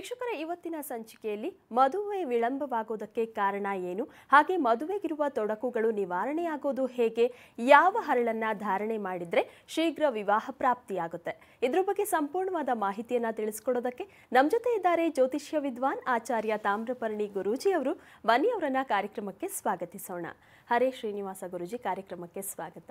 ವೀಕ್ಷಕರ ಇವತ್ತಿನ ಸಂಚಿಕೆಯಲ್ಲಿ ಮದುವೆ ವಿಳಂಬವಾಗೋದಕ್ಕೆ ಕಾರಣ ಏನು ಹಾಗೆ ಮದುವೆಗಿರುವ ತೊಡಕುಗಳು ನಿವಾರಣೆಯಾಗೋದು ಹೇಗೆ ಯಾವ ಹರಳನ್ನ ಧಾರಣೆ ಮಾಡಿದ್ರೆ ಶೀಘ್ರ ವಿವಾಹ ಪ್ರಾಪ್ತಿಯಾಗುತ್ತೆ ಇದ್ರ ಬಗ್ಗೆ ಸಂಪೂರ್ಣವಾದ ಮಾಹಿತಿಯನ್ನ ತಿಳಿಸ್ಕೊಡೋದಕ್ಕೆ ನಮ್ಮ ಜೊತೆ ಇದ್ದಾರೆ ಜ್ಯೋತಿಷ್ಯ ವಿದ್ವಾನ್ ಆಚಾರ್ಯ ತಾಮ್ರಪರ್ಣಿ ಗುರೂಜಿ ಅವರು ಬನ್ನಿ ಅವರನ್ನ ಕಾರ್ಯಕ್ರಮಕ್ಕೆ ಸ್ವಾಗತಿಸೋಣ ಹರೇ ಶ್ರೀನಿವಾಸ ಗುರೂಜಿ ಕಾರ್ಯಕ್ರಮಕ್ಕೆ ಸ್ವಾಗತ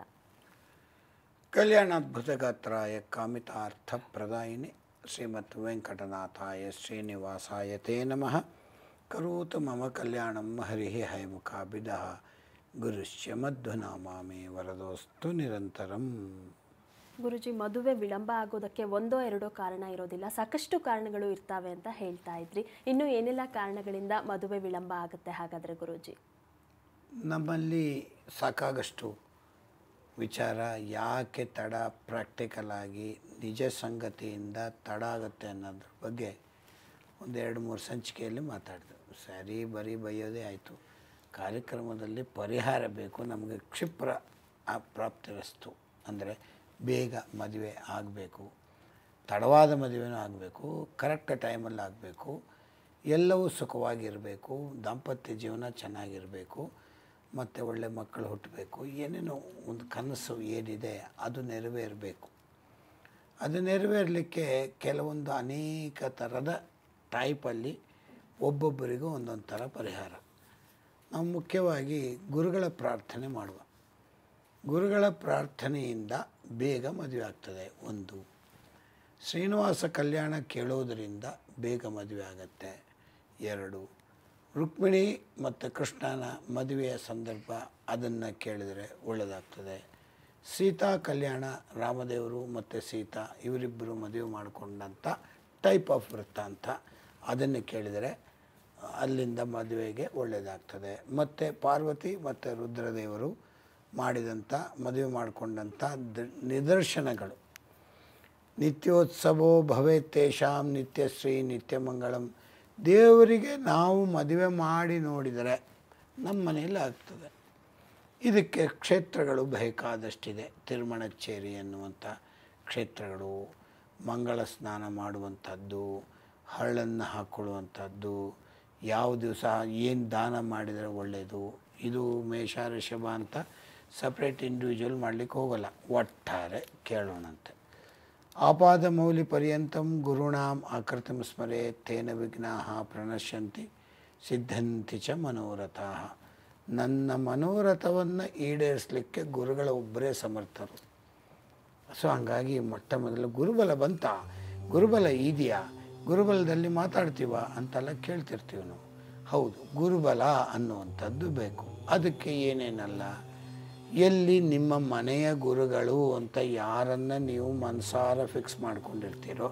ಕಲ್ಯಾಣಾದ್ಭುತಗಾತ್ರಾಯ ಕಾಮಿತಾರ್ಥಪ್ರದಾಯಿನಿ ಶ್ರೀಮತ್ ವೆಂಕಟನಾಥಾಯ ಶ್ರೀನಿವಾಸಾಯ ತೇ ನಮಃ ಕರೋತು ಮಮ ಕಲ್ಯಾಣಂ ಹರಿ ಹೈಮುಖಾಭಿದ ಗುರುಶ್ಚ ಮಧ್ವನಾಮಾಮಿ ವರದೋಸ್ತು ನಿರಂತರಂ ಗುರುಜಿ ಮದುವೆ ವಿಳಂಬ ಆಗೋದಕ್ಕೆ ಒಂದೋ ಎರಡೋ ಕಾರಣ ಇರೋದಿಲ್ಲ ಸಾಕಷ್ಟು ಕಾರಣಗಳು ಇರ್ತಾವೆ ಅಂತ ಹೇಳ್ತಾ ಇದ್ರಿ ಇನ್ನು ಏನೆಲ್ಲ ಕಾರಣಗಳಿಂದ ಮದುವೆ ವಿಳಂಬ ಆಗುತ್ತೆ ಹಾಗಾದ್ರೆ ಗುರೂಜಿ ನಮ್ಮಲ್ಲಿ ಸಾಕಾಗಷ್ಟು ವಿಚಾರ ಯಾಕೆ ತಡ ಪ್ರಾಕ್ಟಿಕಲ್ ಆಗಿ ನಿಜ ಸಂಗತಿಯಿಂದ ತಡ ಆಗುತ್ತೆ ಅನ್ನೋದ್ರ ಬಗ್ಗೆ ಒಂದು ಎರಡು ಮೂರು ಸಂಚಿಕೆಯಲ್ಲಿ ಮಾತಾಡಿದೆ ಸರಿ ಬರೀ ಬೈಯೋದೇ ಆಯಿತು ಕಾರ್ಯಕ್ರಮದಲ್ಲಿ ಪರಿಹಾರ ಬೇಕು ನಮಗೆ ಕ್ಷಿಪ್ರ ಆ ಪ್ರಾಪ್ತಿರಸ್ತು ಅಂದರೆ ಬೇಗ ಮದುವೆ ಆಗಬೇಕು ತಡವಾದ ಮದುವೆನೂ ಆಗಬೇಕು ಕರೆಕ್ಟ್ ಟೈಮಲ್ಲಿ ಆಗಬೇಕು ಎಲ್ಲವೂ ಸುಖವಾಗಿರಬೇಕು ದಾಂಪತ್ಯ ಜೀವನ ಚೆನ್ನಾಗಿರಬೇಕು ಮತ್ತು ಒಳ್ಳೆ ಮಕ್ಕಳು ಹುಟ್ಟಬೇಕು ಏನೇನೋ ಒಂದು ಕನಸು ಏನಿದೆ ಅದು ನೆರವೇರಬೇಕು ಅದು ನೆರವೇರಲಿಕ್ಕೆ ಕೆಲವೊಂದು ಅನೇಕ ಥರದ ಟೈಪಲ್ಲಿ ಒಬ್ಬೊಬ್ಬರಿಗೂ ಒಂದೊಂದು ಥರ ಪರಿಹಾರ ನಾವು ಮುಖ್ಯವಾಗಿ ಗುರುಗಳ ಪ್ರಾರ್ಥನೆ ಮಾಡುವ ಗುರುಗಳ ಪ್ರಾರ್ಥನೆಯಿಂದ ಬೇಗ ಮದುವೆ ಆಗ್ತದೆ ಒಂದು ಶ್ರೀನಿವಾಸ ಕಲ್ಯಾಣ ಕೇಳೋದರಿಂದ ಬೇಗ ಮದುವೆ ಆಗತ್ತೆ ಎರಡು ರುಕ್ಮಿಣಿ ಮತ್ತು ಕೃಷ್ಣನ ಮದುವೆಯ ಸಂದರ್ಭ ಅದನ್ನು ಕೇಳಿದರೆ ಒಳ್ಳೆಯದಾಗ್ತದೆ ಸೀತಾ ಕಲ್ಯಾಣ ರಾಮದೇವರು ಮತ್ತು ಸೀತಾ ಇವರಿಬ್ಬರು ಮದುವೆ ಮಾಡಿಕೊಂಡಂಥ ಟೈಪ್ ಆಫ್ ವೃತ್ತಾಂತ ಅದನ್ನು ಕೇಳಿದರೆ ಅಲ್ಲಿಂದ ಮದುವೆಗೆ ಒಳ್ಳೆಯದಾಗ್ತದೆ ಮತ್ತು ಪಾರ್ವತಿ ಮತ್ತು ರುದ್ರದೇವರು ಮಾಡಿದಂಥ ಮದುವೆ ಮಾಡಿಕೊಂಡಂಥ ದ ನಿದರ್ಶನಗಳು ನಿತ್ಯೋತ್ಸವೋ ಭವೇ ತೇಷಾಂ ನಿತ್ಯಶ್ರೀ ನಿತ್ಯಮಂಗಳಂ ದೇವರಿಗೆ ನಾವು ಮದುವೆ ಮಾಡಿ ನೋಡಿದರೆ ನಮ್ಮ ಮನೆಯಲ್ಲಿ ಆಗ್ತದೆ ಇದಕ್ಕೆ ಕ್ಷೇತ್ರಗಳು ಬೇಕಾದಷ್ಟಿದೆ ತಿರುಮಣಚ್ಚೇರಿ ಎನ್ನುವಂಥ ಕ್ಷೇತ್ರಗಳು ಮಂಗಳ ಸ್ನಾನ ಮಾಡುವಂಥದ್ದು ಹರಳನ್ನು ಹಾಕ್ಕೊಳ್ಳುವಂಥದ್ದು ಯಾವ ದಿವಸ ಏನು ದಾನ ಮಾಡಿದರೆ ಒಳ್ಳೆಯದು ಇದು ಮೇಷ ಋಷಭ ಅಂತ ಸಪ್ರೇಟ್ ಇಂಡಿವಿಜುವಲ್ ಮಾಡಲಿಕ್ಕೆ ಹೋಗಲ್ಲ ಒಟ್ಟಾರೆ ಕೇಳೋಣಂತೆ ಆಪಾದ ಮೌಲಿ ಪರ್ಯಂತಂ ಗುರುಣಾಂ ಆಕೃತಿಂ ಸ್ಮರೆ ತೇನ ವಿಘ್ನಾ ಪ್ರಣಶ್ಯಂತಿ ಸಿದ್ಧಂತಿ ಚ ಮನೋರಥ ನನ್ನ ಮನೋರಥವನ್ನು ಈಡೇರಿಸಲಿಕ್ಕೆ ಗುರುಗಳ ಒಬ್ಬರೇ ಸಮರ್ಥರು ಸೊ ಹಂಗಾಗಿ ಮೊಟ್ಟ ಮೊದಲು ಗುರುಬಲ ಬಂತ ಗುರುಬಲ ಇದೆಯಾ ಗುರುಬಲದಲ್ಲಿ ಮಾತಾಡ್ತೀವ ಅಂತೆಲ್ಲ ಕೇಳ್ತಿರ್ತೀವಿ ನಾವು ಹೌದು ಗುರುಬಲ ಅನ್ನುವಂಥದ್ದು ಬೇಕು ಅದಕ್ಕೆ ಏನೇನಲ್ಲ ಎಲ್ಲಿ ನಿಮ್ಮ ಮನೆಯ ಗುರುಗಳು ಅಂತ ಯಾರನ್ನು ನೀವು ಮನಸಾರ ಫಿಕ್ಸ್ ಮಾಡ್ಕೊಂಡಿರ್ತೀರೋ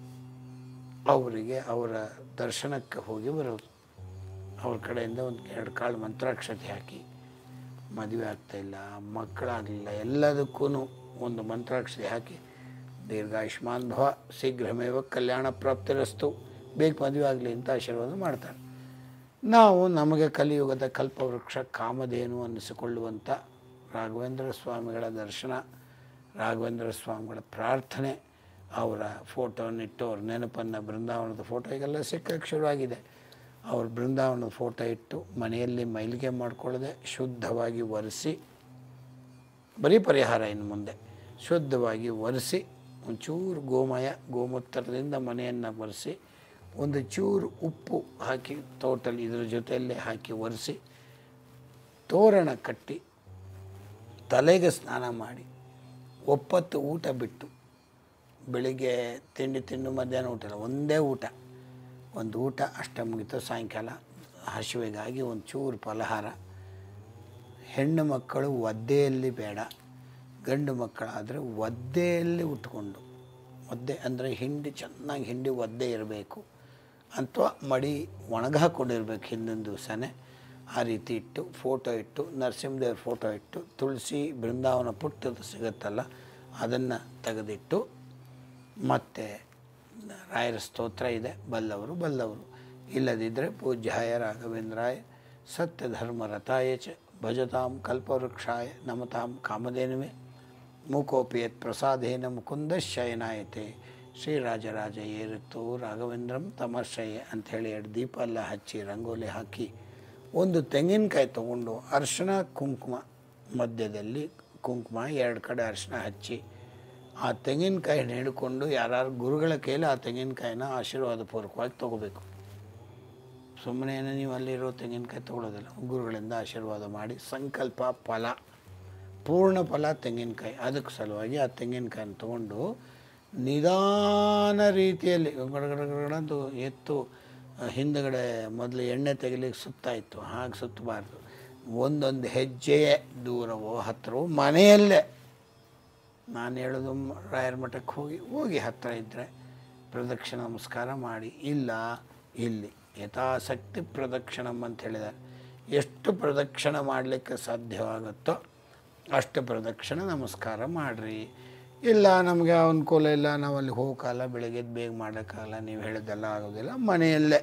ಅವರಿಗೆ ಅವರ ದರ್ಶನಕ್ಕೆ ಹೋಗಿ ಬರೋದು ಅವ್ರ ಕಡೆಯಿಂದ ಒಂದು ಎರಡು ಕಾಳು ಮಂತ್ರಾಕ್ಷತೆ ಹಾಕಿ ಮದುವೆ ಆಗ್ತಾಯಿಲ್ಲ ಮಕ್ಕಳಾಗಲಿಲ್ಲ ಎಲ್ಲದಕ್ಕೂ ಒಂದು ಮಂತ್ರಾಕ್ಷತೆ ಹಾಕಿ ದೀರ್ಘಾಯುಷ್ಮಾನ್ ಭವ ಶೀಘ್ರಮೇವ ಕಲ್ಯಾಣ ಪ್ರಾಪ್ತಿರಸ್ತು ಬೇಗ ಮದುವೆ ಆಗಲಿ ಅಂತ ಆಶೀರ್ವಾದ ಮಾಡ್ತಾರೆ ನಾವು ನಮಗೆ ಕಲಿಯುಗದ ಕಲ್ಪವೃಕ್ಷ ಕಾಮಧೇನು ಅನ್ನಿಸಿಕೊಳ್ಳುವಂಥ ರಾಘವೇಂದ್ರ ಸ್ವಾಮಿಗಳ ದರ್ಶನ ರಾಘವೇಂದ್ರ ಸ್ವಾಮಿಗಳ ಪ್ರಾರ್ಥನೆ ಅವರ ಫೋಟೋನಿಟ್ಟು ಅವ್ರ ನೆನಪನ್ನು ಬೃಂದಾವನದ ಫೋಟೋ ಈಗೆಲ್ಲ ಸಿಕ್ಕಕ್ಕೆ ಶುರುವಾಗಿದೆ ಅವ್ರ ಬೃಂದಾವನದ ಫೋಟೋ ಇಟ್ಟು ಮನೆಯಲ್ಲಿ ಮೈಲಿಗೆ ಮಾಡಿಕೊಳ್ಳದೆ ಶುದ್ಧವಾಗಿ ಒರೆಸಿ ಬರೀ ಪರಿಹಾರ ಇನ್ನು ಮುಂದೆ ಶುದ್ಧವಾಗಿ ಒರೆಸಿ ಒಂಚೂರು ಗೋಮಯ ಗೋಮೂತ್ರದಿಂದ ಮನೆಯನ್ನು ಒರೆಸಿ ಒಂದು ಚೂರು ಉಪ್ಪು ಹಾಕಿ ಟೋಟಲ್ ಇದ್ರ ಜೊತೆಯಲ್ಲೇ ಹಾಕಿ ಒರೆಸಿ ತೋರಣ ಕಟ್ಟಿ ತಲೆಗೆ ಸ್ನಾನ ಮಾಡಿ ಒಪ್ಪತ್ತು ಊಟ ಬಿಟ್ಟು ಬೆಳಿಗ್ಗೆ ತಿಂಡಿ ತಿಂದು ಮಧ್ಯಾಹ್ನ ಊಟ ಇಲ್ಲ ಒಂದೇ ಊಟ ಒಂದು ಊಟ ಅಷ್ಟ ಮುಗಿತು ಸಾಯಂಕಾಲ ಹಸಿವೆಗಾಗಿ ಒಂದು ಚೂರು ಫಲಹಾರ ಹೆಣ್ಣು ಮಕ್ಕಳು ಒದ್ದೆಯಲ್ಲಿ ಬೇಡ ಗಂಡು ಮಕ್ಕಳಾದರೆ ಒದ್ದೆಯಲ್ಲಿ ಉಟ್ಕೊಂಡು ಒದ್ದೆ ಅಂದರೆ ಹಿಂಡಿ ಚೆನ್ನಾಗಿ ಹಿಂಡಿ ಒದ್ದೆ ಇರಬೇಕು ಅಥವಾ ಮಡಿ ಒಣಗಾಕೊಂಡಿರ್ಬೇಕು ಹಿಂದಿನ ದಿವಸನೇ ಆ ರೀತಿ ಇಟ್ಟು ಫೋಟೋ ಇಟ್ಟು ನರಸಿಂಹದೇವ್ರ ಫೋಟೋ ಇಟ್ಟು ತುಳಸಿ ಬೃಂದಾವನ ಪುಟ್ಟದು ಸಿಗುತ್ತಲ್ಲ ಅದನ್ನು ತೆಗೆದಿಟ್ಟು ಮತ್ತು ರಾಯರ ಸ್ತೋತ್ರ ಇದೆ ಬಲ್ಲವರು ಬಲ್ಲವರು ಇಲ್ಲದಿದ್ದರೆ ಪೂಜ್ಯಾಯ ರಾಘವೇಂದ್ರಾಯ ಸತ್ಯಧರ್ಮ ರಥಾಯ ಚ ಭಜತಾಂ ಕಲ್ಪವೃಕ್ಷಾಯ ನಮತಾಂ ಕಾಮಧೇನುವೆ ಮೂಕೋಪಿ ಯತ್ ಪ್ರಸಾದೇನ ಮುಕುಂದ ಶಯನಾಯತೆ ಶ್ರೀರಾಜರಾಜ ಏರಿತ್ತು ರಾಘವೇಂದ್ರಂ ತಮರ್ಷಯೆ ಅಂಥೇಳಿ ಎರಡು ದೀಪ ಎಲ್ಲ ಹಚ್ಚಿ ರಂಗೋಲಿ ಹಾಕಿ ಒಂದು ತೆಂಗಿನಕಾಯಿ ತೊಗೊಂಡು ಅರಿಶಿಣ ಕುಂಕುಮ ಮಧ್ಯದಲ್ಲಿ ಕುಂಕುಮ ಎರಡು ಕಡೆ ಅರಿಶಿಣ ಹಚ್ಚಿ ಆ ತೆಂಗಿನಕಾಯಿನ ಹಿಡ್ಕೊಂಡು ಯಾರು ಗುರುಗಳ ಕೈಲಿ ಆ ತೆಂಗಿನಕಾಯಿನ ಆಶೀರ್ವಾದ ಪೂರ್ವಕವಾಗಿ ತೊಗೋಬೇಕು ಸುಮ್ಮನೆ ಏನೋ ನೀವು ಅಲ್ಲಿರೋ ತೆಂಗಿನಕಾಯಿ ತೊಗೊಳೋದಿಲ್ಲ ಗುರುಗಳಿಂದ ಆಶೀರ್ವಾದ ಮಾಡಿ ಸಂಕಲ್ಪ ಫಲ ಪೂರ್ಣ ಫಲ ತೆಂಗಿನಕಾಯಿ ಅದಕ್ಕೆ ಸಲುವಾಗಿ ಆ ತೆಂಗಿನಕಾಯಿನ ತೊಗೊಂಡು ನಿಧಾನ ರೀತಿಯಲ್ಲಿ ಗಡಗಡಗಡಂದು ಎತ್ತು ಹಿಂದುಗಡೆ ಮೊದಲು ಎಣ್ಣೆ ತೆಗಿಲಿಕ್ಕೆ ಸುತ್ತಾ ಇತ್ತು ಹಾಗೆ ಸುತ್ತಬಾರ್ದು ಒಂದೊಂದು ಹೆಜ್ಜೆಯೇ ದೂರವೋ ಹತ್ತಿರವೋ ಮನೆಯಲ್ಲೇ ನಾನು ಹೇಳೋದು ಮ- ರಾಯರ ಮಠಕ್ಕೆ ಹೋಗಿ ಹೋಗಿ ಹತ್ತಿರ ಇದ್ದರೆ ಪ್ರದಕ್ಷಿಣ ನಮಸ್ಕಾರ ಮಾಡಿ ಇಲ್ಲ ಇಲ್ಲಿ ಯಥಾಸಕ್ತಿ ಪ್ರದಕ್ಷಿಣಂ ಅಂತ ಹೇಳಿದ್ದಾರೆ ಎಷ್ಟು ಪ್ರದಕ್ಷಿಣ ಮಾಡಲಿಕ್ಕೆ ಸಾಧ್ಯವಾಗುತ್ತೋ ಅಷ್ಟು ಪ್ರದಕ್ಷಿಣ ನಮಸ್ಕಾರ ಮಾಡಿರಿ ಇಲ್ಲ ನಮಗೆ ಅನುಕೂಲ ಇಲ್ಲ ನಾವು ಅಲ್ಲಿ ಹೋಗಕ್ಕಾಗಲ್ಲ ಬೆಳಗ್ಗೆ ಎದ್ದು ಬೇಗ ಮಾಡೋಕ್ಕಾಗಲ್ಲ ನೀವು ಹೇಳಿದ್ದೆಲ್ಲ ಆಗೋದಿಲ್ಲ ಮನೆಯಲ್ಲೇ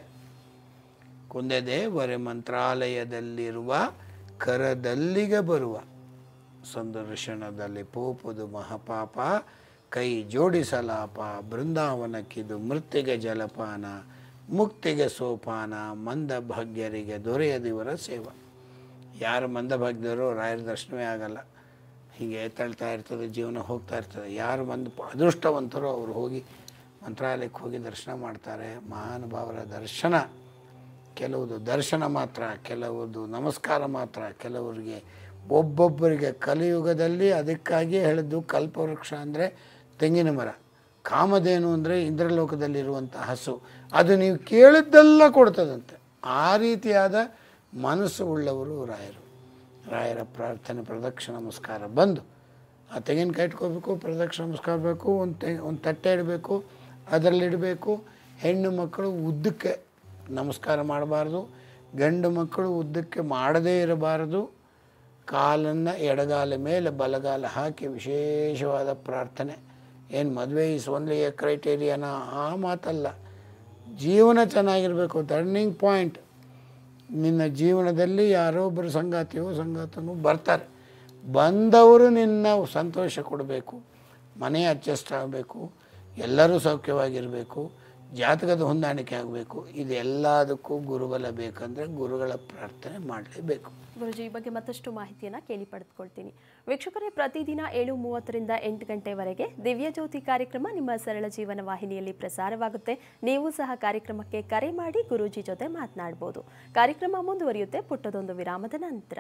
ಕುಂದೆದೇವರೆ ಮಂತ್ರಾಲಯದಲ್ಲಿರುವ ಕರದಲ್ಲಿಗೆ ಬರುವ ಸಂದರ್ಶನದಲ್ಲಿ ಪೋಪುದು ಮಹಾಪಾಪ ಕೈ ಜೋಡಿಸಲಾಪ ಬೃಂದಾವನಕ್ಕಿದು ಮೃತ್ಯುಗೆ ಜಲಪಾನ ಮುಕ್ತಿಗೆ ಸೋಪಾನ ಮಂದಭಾಗ್ಯರಿಗೆ ದೊರೆಯದಿವರ ಸೇವ ಯಾರು ಮಂದಭಾಗ್ಯರು ರಾಯರ ದರ್ಶನವೇ ಆಗಲ್ಲ ಹೀಗೆ ತಳ್ತಾ ಇರ್ತದೆ ಜೀವನ ಹೋಗ್ತಾ ಇರ್ತದೆ ಯಾರು ಮಂದ ಅದೃಷ್ಟವಂತರು ಅವರು ಹೋಗಿ ಮಂತ್ರಾಲಯಕ್ಕೆ ಹೋಗಿ ದರ್ಶನ ಮಾಡ್ತಾರೆ ಮಹಾನುಭಾವರ ದರ್ಶನ ಕೆಲವುದು ದರ್ಶನ ಮಾತ್ರ ಕೆಲವುದು ನಮಸ್ಕಾರ ಮಾತ್ರ ಕೆಲವರಿಗೆ ಒಬ್ಬೊಬ್ಬರಿಗೆ ಕಲಿಯುಗದಲ್ಲಿ ಅದಕ್ಕಾಗಿಯೇ ಹೇಳಿದ್ದು ಕಲ್ಪವೃಕ್ಷ ಅಂದರೆ ತೆಂಗಿನ ಮರ ಕಾಮಧೇನು ಅಂದರೆ ಇಂದ್ರಲೋಕದಲ್ಲಿರುವಂಥ ಹಸು ಅದು ನೀವು ಕೇಳಿದ್ದೆಲ್ಲ ಕೊಡ್ತದಂತೆ ಆ ರೀತಿಯಾದ ಮನಸ್ಸು ಉಳ್ಳವರು ರಾಯರು ರಾಯರ ಪ್ರಾರ್ಥನೆ ಪ್ರದಕ್ಷಿಣ ನಮಸ್ಕಾರ ಬಂದು ಆ ತೆಂಗಿನಕಾಯಿ ಇಟ್ಕೋಬೇಕು ಪ್ರದಕ್ಷಿಣ ನಮಸ್ಕಾರ ಬೇಕು ಒಂದು ತೆ ಒಂದು ತಟ್ಟೆ ಇಡಬೇಕು ಅದರಲ್ಲಿ ಇಡಬೇಕು ಹೆಣ್ಣು ಮಕ್ಕಳು ಉದ್ದಕ್ಕೆ ನಮಸ್ಕಾರ ಮಾಡಬಾರ್ದು ಗಂಡು ಮಕ್ಕಳು ಉದ್ದಕ್ಕೆ ಮಾಡದೇ ಇರಬಾರದು ಕಾಲನ್ನು ಎಡಗಾಲ ಮೇಲೆ ಬಲಗಾಲ ಹಾಕಿ ವಿಶೇಷವಾದ ಪ್ರಾರ್ಥನೆ ಏನು ಮದುವೆ ಈಸ್ ಓನ್ಲಿ ಎ ಕ್ರೈಟೇರಿಯಾನ ಆ ಮಾತಲ್ಲ ಜೀವನ ಚೆನ್ನಾಗಿರಬೇಕು ಟರ್ನಿಂಗ್ ಪಾಯಿಂಟ್ ನಿನ್ನ ಜೀವನದಲ್ಲಿ ಯಾರೋ ಒಬ್ಬರು ಸಂಗಾತಿಯೋ ಸಂಗಾತನೋ ಬರ್ತಾರೆ ಬಂದವರು ನಿನ್ನ ಸಂತೋಷ ಕೊಡಬೇಕು ಮನೆ ಅಡ್ಜಸ್ಟ್ ಆಗಬೇಕು ಎಲ್ಲರೂ ಸೌಖ್ಯವಾಗಿರಬೇಕು ಜಾತಕದ ಹೊಂದಾಣಿಕೆ ಆಗಬೇಕು ಇದೆಲ್ಲದಕ್ಕೂ ಗುರುಬಲ ಬೇಕಂದರೆ ಗುರುಗಳ ಪ್ರಾರ್ಥನೆ ಮಾಡಲೇಬೇಕು ಗುರುಜಿ ಈ ಬಗ್ಗೆ ಮತ್ತಷ್ಟು ಮಾಹಿತಿಯನ್ನು ಕೇಳಿ ಪಡೆದುಕೊಳ್ತೀನಿ ವೀಕ್ಷಕರೇ ಪ್ರತಿದಿನ ಏಳು ಮೂವತ್ತರಿಂದ ಎಂಟು ಗಂಟೆವರೆಗೆ ದಿವ್ಯಜ್ಯೋತಿ ಕಾರ್ಯಕ್ರಮ ನಿಮ್ಮ ಸರಳ ಜೀವನ ವಾಹಿನಿಯಲ್ಲಿ ಪ್ರಸಾರವಾಗುತ್ತೆ ನೀವು ಸಹ ಕಾರ್ಯಕ್ರಮಕ್ಕೆ ಕರೆ ಮಾಡಿ ಗುರೂಜಿ ಜೊತೆ ಮಾತನಾಡಬಹುದು ಕಾರ್ಯಕ್ರಮ ಮುಂದುವರಿಯುತ್ತೆ ಪುಟ್ಟದೊಂದು ವಿರಾಮದ ನಂತರ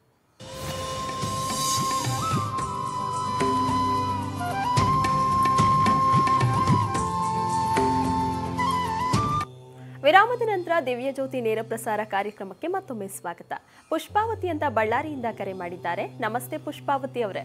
ವಿರಾಮದ ನಂತರ ದಿವ್ಯಜ್ಯೋತಿ ನೇರ ಪ್ರಸಾರ ಕಾರ್ಯಕ್ರಮಕ್ಕೆ ಮತ್ತೊಮ್ಮೆ ಸ್ವಾಗತ ಪುಷ್ಪಾವತಿ ಅಂತ ಬಳ್ಳಾರಿಯಿಂದ ಕರೆ ಮಾಡಿದ್ದಾರೆ ನಮಸ್ತೆ ಪುಷ್ಪಾವತಿ ಅವರೇ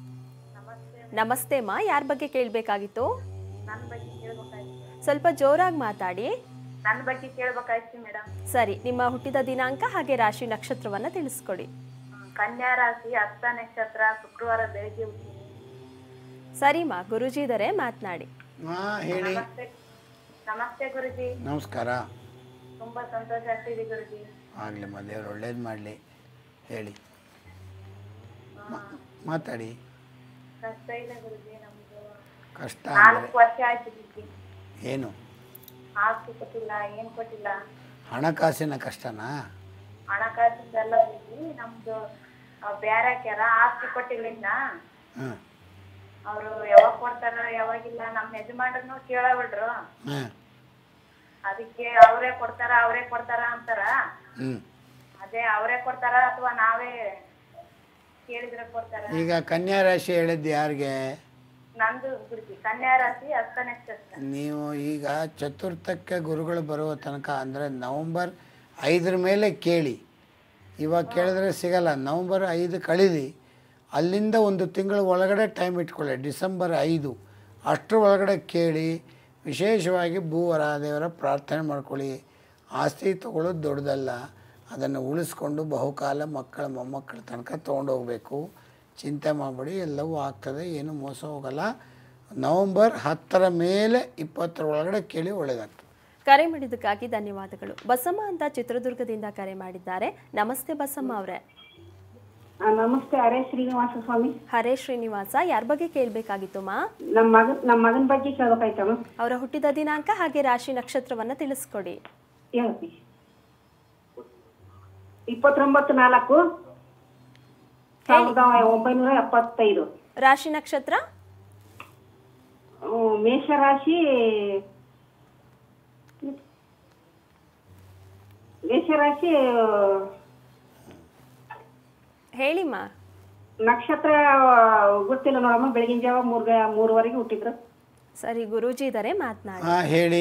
ನಮಸ್ತೆ ಮಾ ಯಾರ ಬಗ್ಗೆ ಕೇಳಬೇಕಾಗಿತ್ತು ನನ್ನ ಬಗ್ಗೆ ಕೇಳ್ಬೇಕಾಯ್ತು ಸ್ವಲ್ಪ ಜೋರಾಗಿ ಮಾತಾಡಿ ನನ್ನ ಬಗ್ಗೆ ಕೇಳ್ಬೇಕಾಯ್ತು ಮೇಡಮ್ ಸರಿ ನಿಮ್ಮ ಹುಟ್ಟಿದ ದಿನಾಂಕ ಹಾಗೆ ರಾಶಿ ನಕ್ಷತ್ರವನ್ನ ತಿಳಿಸ್ಕೊಡಿ ಕನ್ಯಾ ರಾಶಿ ಹಸ್ತ ನಕ್ಷತ್ರ ಶುಕ್ರವಾರ ಬೆಳಿಗ್ಗೆ ಹುಟ್ಟಿದೆ. ಸರಿ ಮಾ ಗುರುಜಿ ಇದಾರೆ ಮಾತನಾಡಿ ಹಾಂ ಹೇಳಿ ನಮಸ್ತೆ ನಮಸ್ತೆ ಗುರುಜಿ ನಮಸ್ಕಾರ ತುಂಬಾ ಸಂತೋಷ ಆಗ್ತಿದೆ ಗುರುಜಿ ಆಗಲಿ ದೇವ್ರು ಒಳ್ಳೇದು ಮಾಡಲಿ ಹೇಳಿ ಮಾ- ಮಾತಾಡಿ ಕಷ್ಟ ಇದೆ ಗುರುಜಿ ನಮ್ದು ಕಷ್ಟ ಅಂದರೆ ನಾಲ್ಕು ವರ್ಷ ಆಯ್ತು ಗುರುಜಿ ಏನು ಆಸ್ತಿ ಕೊಟ್ಟಿಲ್ಲ ಏನ್ ಕೊಟ್ಟಿಲ್ಲ ಹಣಕಾಸಿನ ಕಷ್ಟನಾ ಹಣಕಾಸಿಂದೆಲ್ಲ ಗುರುಜಿ ನಮ್ದು ಆ, ಬ್ಯಾರೆ ಹಾಕ್ಯಾರ ಆಸ್ತಿ ಕೊಟ್ಟಿಲ್ಲ ಇನ್ನ ಹಾಂ ಅವ್ರು ಯಾವಾಗ ಕೊಡ್ತಾರ ಯಾವಾಗಿಲ್ಲ ನಮ್ಮ ಯಜಮಾನ್ರನ್ನು ಕೇಳವಲ್ರು ಹಾಂ ಅದಕ್ಕೆ ಅವರೇ ಕೊಡ್ತಾರ ಅವರೇ ಕೊಡ್ತಾರ ಅಂತಾರ ಹ್ಞೂ ಅದೇ ಅವರೇ ಕೊಡ್ತಾರ ಅಥವಾ ನಾವೇ ಕೇಳಿದ್ರೆ ಕೊಡ್ತಾರ ಈಗ ಕನ್ಯಾ ರಾಶಿ ಹೇಳಿದ್ದು ಯಾರಿಗೆ ನಂದು ಗುರುಜಿ ಕನ್ಯಾ ರಾಶಿ ಹಸ್ತ ನಕ್ಷತ್ರ ನೀವು ಈಗ ಚತುರ್ಥಕ್ಕೆ ಗುರುಗಳು ಬರುವ ತನಕ ಅಂದರೆ ನವಂಬರ್ ಐದರ ಮೇಲೆ ಕೇಳಿ ಇವಾಗ ಕೇಳಿದ್ರೆ ಸಿಗಲ್ಲ ನವಂಬರ್ ಐದು ಕಳೀಲಿ ಅಲ್ಲಿಂದ ಒಂದು ತಿಂಗಳ ಒಳಗಡೆ ಟೈಮ್ ಇಟ್ಕೊಳ್ಳಿ ಡಿಸೆಂಬರ್ ಐದು ಅಷ್ಟರ ಒಳಗಡೆ ಕೇಳಿ ವಿಶೇಷವಾಗಿ ಭೂವರಾದೇವರ ಪ್ರಾರ್ಥನೆ ಮಾಡ್ಕೊಳ್ಳಿ ಆಸ್ತಿ ತಗೊಳ್ಳೋದು ದೊಡ್ಡದಲ್ಲ ಅದನ್ನು ಉಳಿಸ್ಕೊಂಡು ಬಹುಕಾಲ ಮಕ್ಕಳ ಮೊಮ್ಮಕ್ಕಳ ತನಕ ತೊಗೊಂಡೋಗ್ಬೇಕು ಚಿಂತೆ ಮಾಡಬೇಡಿ ಎಲ್ಲವೂ ಆಗ್ತದೆ ಏನು ಮೋಸ ಹೋಗಲ್ಲ ನವಂಬರ್ ಹತ್ತರ ಮೇಲೆ ಇಪ್ಪತ್ತರ ಒಳಗಡೆ ಕೇಳಿ ಒಳ್ಳೆಯದಾಗ್ತದೆ ಕರೆ ಮಾಡಿದ್ದಕ್ಕಾಗಿ ಧನ್ಯವಾದಗಳು ಬಸಮ್ಮ ಅಂತ ಚಿತ್ರದುರ್ಗದಿಂದ ಕರೆ ಮಾಡಿದ್ದಾರೆ ನಮಸ್ತೆ ಬಸಮ್ಮ ಅವರೇ ಆ, ನಮಸ್ತೆ ಹರೇ ಶ್ರೀನಿವಾಸ ಸ್ವಾಮಿ ಹರೇ ಶ್ರೀನಿವಾಸ ಯಾರ ಬಗ್ಗೆ ಕೇಳಬೇಕಾಗಿತ್ತು ಮಾ ನಮ್ಮ ಮಗನ್ ನಮ್ಮ ಮಗನ ಬಗ್ಗೆ ಕೇಳ್ಬೇಕಾಯ್ತಮ್ಮ ಅವರ ಹುಟ್ಟಿದ ದಿನಾಂಕ ಹಾಗೆ ರಾಶಿ ನಕ್ಷತ್ರವನ್ನ ತಿಳಿಸ್ಕೊಡಿ ಹೇಳ್ತಿ ಇಪ್ಪತ್ತೊಂಬತ್ತು ನಾಲ್ಕು ಸಾವಿರದ ಒಂಬೈನೂರ ಎಪ್ಪತ್ತೈದು ರಾಶಿ ನಕ್ಷತ್ರ ಹ್ಮ್, ಮೇಷರಾಶಿ ಮೇಷರಾಶಿ ಹೇಳಿ ಮಾ ನಕ್ಷತ್ರ ಗೊತ್ತಿಲ್ಲ ನೋಡಮ್ಮ ಬೆಳಗಿನ ಜಾವ ಮೂರ್ಗ ಮೂರುವರೆಗೆ ಹುಟ್ಟಿದ್ರು ಸರಿ ಗುರೂಜಿ ಇದ್ದಾರೆ ಮಾತನಾಡಿ ಹಾಂ ಹೇಳಿ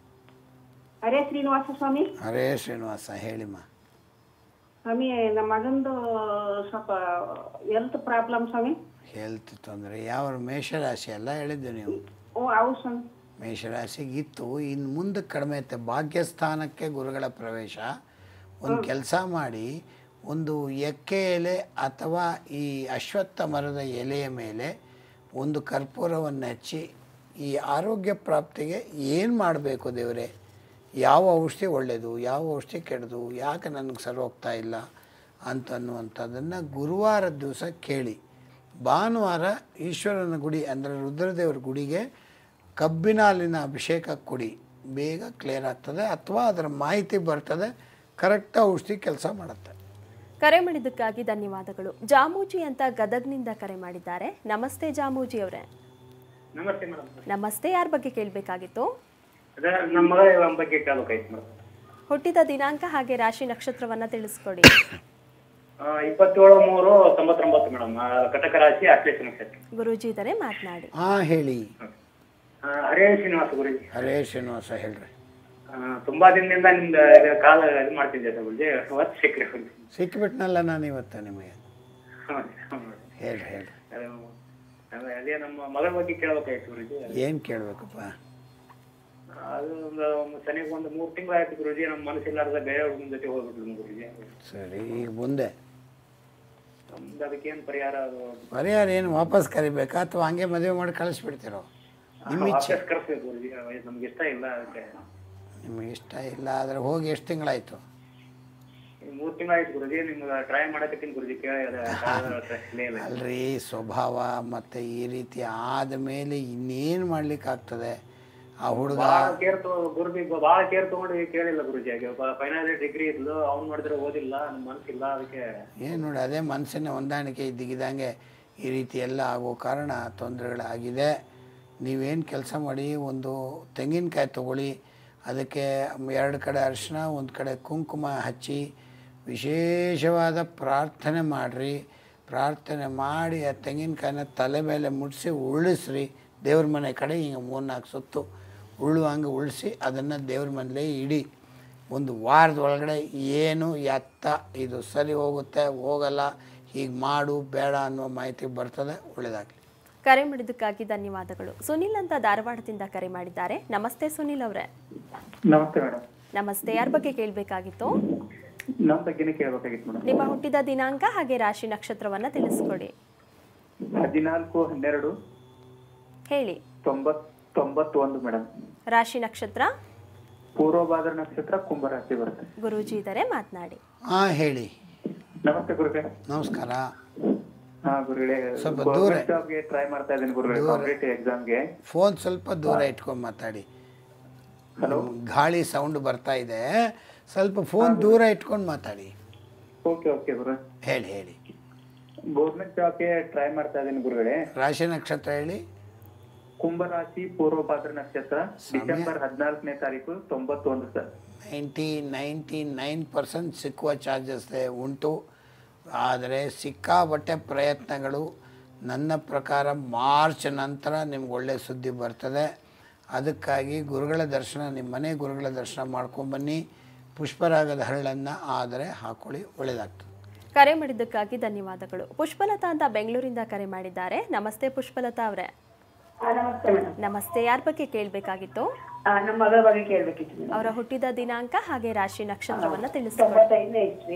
ಹರೇ ಶ್ರೀನಿವಾಸ ಸ್ವಾಮಿ ಹರೇ ಶ್ರೀನಿವಾಸ ಹೇಳಿಮ್ಮ ಸ್ವಾಮಿ ನಮ್ಮ ಮಗಂದು ಸ್ವಲ್ಪ ಹೆಲ್ತ್ ಪ್ರಾಬ್ಲಮ್ ಸ್ವಾಮಿ ಹೆಲ್ತ್ ತೊಂದರೆ ಯಾವ ಮೇಷರಾಶಿ ಅಲ್ಲ ಹೇಳಿದ್ದು ನೀವು ಓ ಹೌದು ಸ್ವಾಮಿ ಮೇಷರಾಶಿಗಿತ್ತು ಇನ್ನು ಮುಂದಕ್ಕೆ ಕಡಿಮೆ ಐತೆ ಭಾಗ್ಯಸ್ಥಾನಕ್ಕೆ ಗುರುಗಳ ಪ್ರವೇಶ ಒಂದು ಕೆಲಸ ಮಾಡಿ ಒಂದು ಎಕ್ಕೆ ಎಲೆ ಅಥವಾ ಈ ಅಶ್ವತ್ಥ ಮರದ ಎಲೆಯ ಮೇಲೆ ಒಂದು ಕರ್ಪೂರವನ್ನು ಹಚ್ಚಿ ಈ ಆರೋಗ್ಯ ಪ್ರಾಪ್ತಿಗೆ ಏನು ಮಾಡಬೇಕು ದೇವರೇ ಯಾವ ಔಷಧಿ ಒಳ್ಳೆಯದು ಯಾವ ಔಷಧಿ ಕೆಡದು ಯಾಕೆ ನನಗೆ ಸರಿ ಹೋಗ್ತಾ ಇಲ್ಲ ಅಂತನ್ನುವಂಥದ್ದನ್ನು ಗುರುವಾರದ ದಿವಸ ಕೇಳಿ ಭಾನುವಾರ ಈಶ್ವರನ ಗುಡಿ ಅಂದರೆ ರುದ್ರದೇವರ ಗುಡಿಗೆ ಕಬ್ಬಿನ ಹಾಲಿನ ಅಭಿಷೇಕ ಕೊಡಿ ಬೇಗ ಕ್ಲಿಯರ್ ಆಗ್ತದೆ ಅಥವಾ ಅದರ ಮಾಹಿತಿ ಬರ್ತದೆ ಕರೆಕ್ಟ್ ಔಷಧಿ ಕೆಲಸ ಮಾಡುತ್ತೆ ಕರೆ ಮಾಡಿದ್ದಕ್ಕಾಗಿ ಧನ್ಯವಾದಗಳು ಜಾಮೂಜಿ ಅಂತ ಗದಗ್ನಿಂದ ಕರೆ ಮಾಡಿದ್ದಾರೆ ನಮಸ್ತೆ ಜಾಮೂಜಿ ಅವರೇ ನಮಸ್ತೆ ಮೇಡಮ್ ನಮಸ್ತೆ ಯಾರ ಬಗ್ಗೆ ಕೇಳಬೇಕಾಗಿತ್ತು ಅದೇ ನಮ್ಮ ಮಗಳ ಬಗ್ಗೆ ಕೇಳ್ಬೇಕಾಯ್ತು ಮೇಡಮ್ ಹುಟ್ಟಿದ ದಿನಾಂಕ ಹಾಗೆ ರಾಶಿ ನಕ್ಷತ್ರವನ್ನ ತಿಳಿಸ್ಕೊಡಿ ಇಪ್ಪತ್ತೇಳು ಮೂರು ತೊಂಬತ್ತೊಂಬತ್ತು ಮೇಡಮ್ ಕಟಕ ರಾಶಿ ಅಶ್ಲೇಷ ನಕ್ಷತ್ರ ಗುರೂಜಿ ಇದ್ದಾರೆ ಮಾತನಾಡಿ ಹಾಂ ಹೇಳಿ ಆ, ಹರೇ ಶ್ರೀನಿವಾಸ ಗುರುಜಿ ಹರೇ ಶ್ರೀನಿವಾಸ ಹೇಳ್ರಿ ಆ, ತುಂಬಾ ದಿನದಿಂದ ನಿಮ್ದು ಇದು ಕಾಲ ಇದು ಮಾಡ್ತಿದ್ದೆ ಸರ್ ಗುರುಜಿ ಹೊತ್ತು ಸಿಕ್ಕ್ರಿ ಗುರುಜಿ ಸಿಕ್ಕಿಬಿಟ್ನಲ್ಲ ನಾನು ಇವತ್ತು ನಿಮಗೆ ಹ್ಮ್, ಹ್ಮ್. ಹೇಳ್ರಿ ಹೇಳ್ರಿ ಅದು- ಅದೇ ಅದೇ ನಮ್ಮ ಮಗಳ ಬಗ್ಗೆ ಕೇಳ್ಬೇಕಾಯ್ತು ಗುರುಜಿ ಏನು ಕೇಳಬೇಕಪ್ಪ ಅದು ಒಂದು ಒಂದು ಸನಿಗೆ ಒಂದು ಮೂರು ತಿಂಗಳು ಆಯ್ತು ಗುರುಜಿ ನಮ್ಮ ಮನಸ್ಸಿಲ್ಲಾರ್ದ ಬೇರೆ ಹುಡುಗನ ಜೊತೆ ಹೋಗ್ಬಿಟ್ಲು ಗುರುಜಿ ಸರಿ ಈಗ ಮುಂದೆ ನಮ್ದು ಅದಕ್ಕೇನು ಪರಿಹಾರ ಅದು ಪರಿಹಾರ ಏನು ವಾಪಸ್ ಕರಿಬೇಕಾ ಅಥವಾ ಹಂಗೆ ಮದುವೆ ಮಾಡಿ ಕಳಿಸ್ಬಿಡ್ತಿರೋ ನಿಮ್ಮ ಇಚ್ಛೆ ವಾಪಸ್ ಕರ್ಸ್ಬೇಕು ಗುರುಜಿ ನಮ್ಗೆ ಇಷ್ಟ ಇಲ್ಲ ಅದಕ್ಕೆ ನಿಮಗೆ ಇಷ್ಟ ಇಲ್ಲ ಆದರೆ ಹೋಗಿ ಎಷ್ಟು ತಿಂಗಳಾಯಿತು ಮೂರು ತಿಂಗಳಾಯ್ತು ಗುರುಜಿ ನಿಮ್ಗೆ ಟ್ರೈ ಮಾಡಕತ್ತೀನಿ ಗುರುಜಿ ಕೇಳಿ ಅದ ಇಲ್ಲೇ ಇಲ್ಲ ಅಲ್ರಿ ಸ್ವಭಾವ ಮತ್ತು ಈ ರೀತಿ ಆದ ಮೇಲೆ ಇನ್ನೇನು ಮಾಡ್ಲಿಕ್ಕಾಗ್ತದೆ ಆ ಹುಡುಗ ಭಾಳ ಕೇರ್ ತಗೋ ಗುರುಜಿ ಭಾಳ ಕೇರ್ ತಗೊಂಡು ಕೇಳಿಲ್ಲ ಗುರುಜಿ ಫೈನಲ್ ಡಿಗ್ರಿ ಇದ್ಲು ಅವ್ನು ಮಾಡಿದ್ರೆ ಓದಿಲ್ಲ ನಮ್ಮ ಮನಸ್ಸಿಲ್ಲ ಅದಕ್ಕೆ ಏನು ನೋಡಿ ಅದೇ ಮನಸ್ಸಿನ ಹೊಂದಾಣಿಕೆ ಇದ್ದಿಗಿದಂಗೆ ಈ ರೀತಿ ಎಲ್ಲ ಆಗೋ ಕಾರಣ ತೊಂದರೆಗಳಾಗಿದೆ ನೀವೇನು ಕೆಲಸ ಮಾಡಿ ಒಂದು ತೆಂಗಿನಕಾಯಿ ತಗೊಳ್ಳಿ ಅದಕ್ಕೆ ಎರಡು ಕಡೆ ಅರಿಶಿನ ಒಂದು ಕಡೆ ಕುಂಕುಮ ಹಚ್ಚಿ ವಿಶೇಷವಾದ ಪ್ರಾರ್ಥನೆ ಮಾಡಿರಿ ಪ್ರಾರ್ಥನೆ ಮಾಡಿ ಆ ತೆಂಗಿನಕಾಯಿನ ತಲೆ ಮೇಲೆ ಮುಡಿಸಿ ಉರುಳಿಸ್ರಿ ದೇವ್ರ ಮನೆ ಕಡೆ ಹಿಂಗೆ ಮೂರ್ನಾಲ್ಕು ಸುತ್ತು ಉರುಳುವಂಗೆ ಉಳಿಸಿ ಅದನ್ನು ದೇವ್ರ ಮನೇಲೇ ಇಡಿ ಒಂದು ವಾರದ ಒಳಗಡೆ ಏನು ಎತ್ತ ಇದು ಸರಿ ಹೋಗುತ್ತೆ ಹೋಗಲ್ಲ ಹೀಗೆ ಮಾಡು ಬೇಡ ಅನ್ನೋ ಮಾಹಿತಿ ಬರ್ತದೆ ಒಳ್ಳೆಯದಾಗಲಿ ಕರೆ ಮಾಡಿದ್ದಕ್ಕಾಗಿ ಧನ್ಯವಾದಗಳು ಸುನಿಲ್ ಅಂತ ಧಾರವಾಡದಿಂದ ಕರೆ ಮಾಡಿದ್ದಾರೆ ನಮಸ್ತೆ ಸುನಿಲ್ ಅವರೇ ನಮಸ್ತೆ ಮೇಡಮ್ ನಮಸ್ತೆ ಯಾರ ಬಗ್ಗೆ ಕೇಳಬೇಕಾಗಿತ್ತು ನಮ್ಮ ಬಗ್ಗೆನೇ ಕೇಳ್ಬೇಕಾಗಿತ್ತು ಮೇಡಮ್ ನಿಮ್ಮ ಹುಟ್ಟಿದ ದಿನಾಂಕ ಹಾಗೆ ರಾಶಿ ನಕ್ಷತ್ರವನ್ನ ತಿಳಿಸ್ಕೊಡಿ ಹದಿನಾಲ್ಕು ಹನ್ನೆರಡು ಹೇಳಿ ತೊಂಬತ್ ತೊಂಬತ್ತೊಂದು ಮೇಡಮ್ ರಾಶಿ ನಕ್ಷತ್ರ ಪೂರ್ವಭಾದ್ರ ನಕ್ಷತ್ರ ಕುಂಭರಾಶಿ ಬರುತ್ತೆ ಗುರೂಜಿ ಇದ್ದಾರೆ ಮಾತನಾಡಿ ಹಾಂ ಹೇಳಿ ನಮಸ್ತೆ ಗುರುಗಳೇ ನಮಸ್ಕಾರ ಹಾ ಗುರುಗಳೇ ಸ್ವಲ್ಪ ದೂರ. ಗೌರ್ಮೆಂಟ್ ಜಾಬ್ಗೆ ಟ್ರೈ ಮಾಡ್ತಾ ಇದ್ದೀನಿ ಗುರುಗಳೇ ಕಾಂಪಿಟೇಟಿವ್ ಎಕ್ಸಾಮ್ಗೆ ಫೋನ್ ಸ್ವಲ್ಪ ದೂರ ಇಟ್ಕೊಂಡು ಮಾತಾಡಿ ಹಲೋ ಗಾಳಿ ಸೌಂಡ್ ಬರ್ತಾ ಇದೆ ಸ್ವಲ್ಪ ಫೋನ್ ದೂರ ಇಟ್ಕೊಂಡು ಮಾತಾಡಿ ಓಕೆ ಓಕೆ ಗುರು ಹೇಳಿ ಹೇಳಿ ಗೌರ್ಮೆಂಟ್ ಜಾಬ್ಗೆ ಟ್ರೈ ಮಾಡ್ತಾ ಇದ್ದೀನಿ ಗುರುಗಳೇ ರಾಶಿ ನಕ್ಷತ್ರ ಹೇಳಿ ಕುಂಭರಾಶಿ ಪೂರ್ವಭಾದ್ರ ನಕ್ಷತ್ರ ಡಿಸೆಂಬರ್ ಹದಿನಾಲ್ಕನೇ ತಾರೀಕು ತೊಂಬತ್ತೊಂದು sir ninety ninety nine percent ಸಿಕ್ಕುವ ಚಾರ್ಜಸ್ ಉಂಟು ಆದರೆ ಸಿಕ್ಕಾಬಟ್ಟೆ ಪ್ರಯತ್ನಗಳು ನನ್ನ ಪ್ರಕಾರ ಮಾರ್ಚ್ ನಂತರ ನಿಮ್ಗೆ ಒಳ್ಳೆಯ ಸುದ್ದಿ ಬರ್ತದೆ ಅದಕ್ಕಾಗಿ ಗುರುಗಳ ದರ್ಶನ ನಿಮ್ಮ ಮನೆ ಗುರುಗಳ ದರ್ಶನ ಮಾಡ್ಕೊಂಬನ್ನಿ ಪುಷ್ಪರಾಗದ ಹರಳನ್ನು ಆದರೆ ಹಾಕೊಳ್ಳಿ ಒಳ್ಳೆಯದಾಗ್ತದೆ ಕರೆ ಮಾಡಿದ್ದಕ್ಕಾಗಿ ಧನ್ಯವಾದಗಳು ಪುಷ್ಪಲತಾ ಅಂತ ಬೆಂಗಳೂರಿಂದ ಕರೆ ಮಾಡಿದ್ದಾರೆ ನಮಸ್ತೆ ಪುಷ್ಪಲತಾ ಅವರೇ ನಮಸ್ತೆ ಮೇಡಮ್ ನಮಸ್ತೆ ಯಾರ ಬಗ್ಗೆ ಕೇಳಬೇಕಾಗಿತ್ತು ನಮ್ಮ ಮಗಳ ಬಗ್ಗೆ ಕೇಳ್ಬೇಕಿತ್ತು ಮೇಡಮ್ ಅವರ ಹುಟ್ಟಿದ ದಿನಾಂಕ ಹಾಗೆ ರಾಶಿ ನಕ್ಷತ್ರವನ್ನ ತಿಳಿಸ್ಕೊಡಿ ತೊಂಬತ್ತೈದನೇ ಇಸ್ವಿ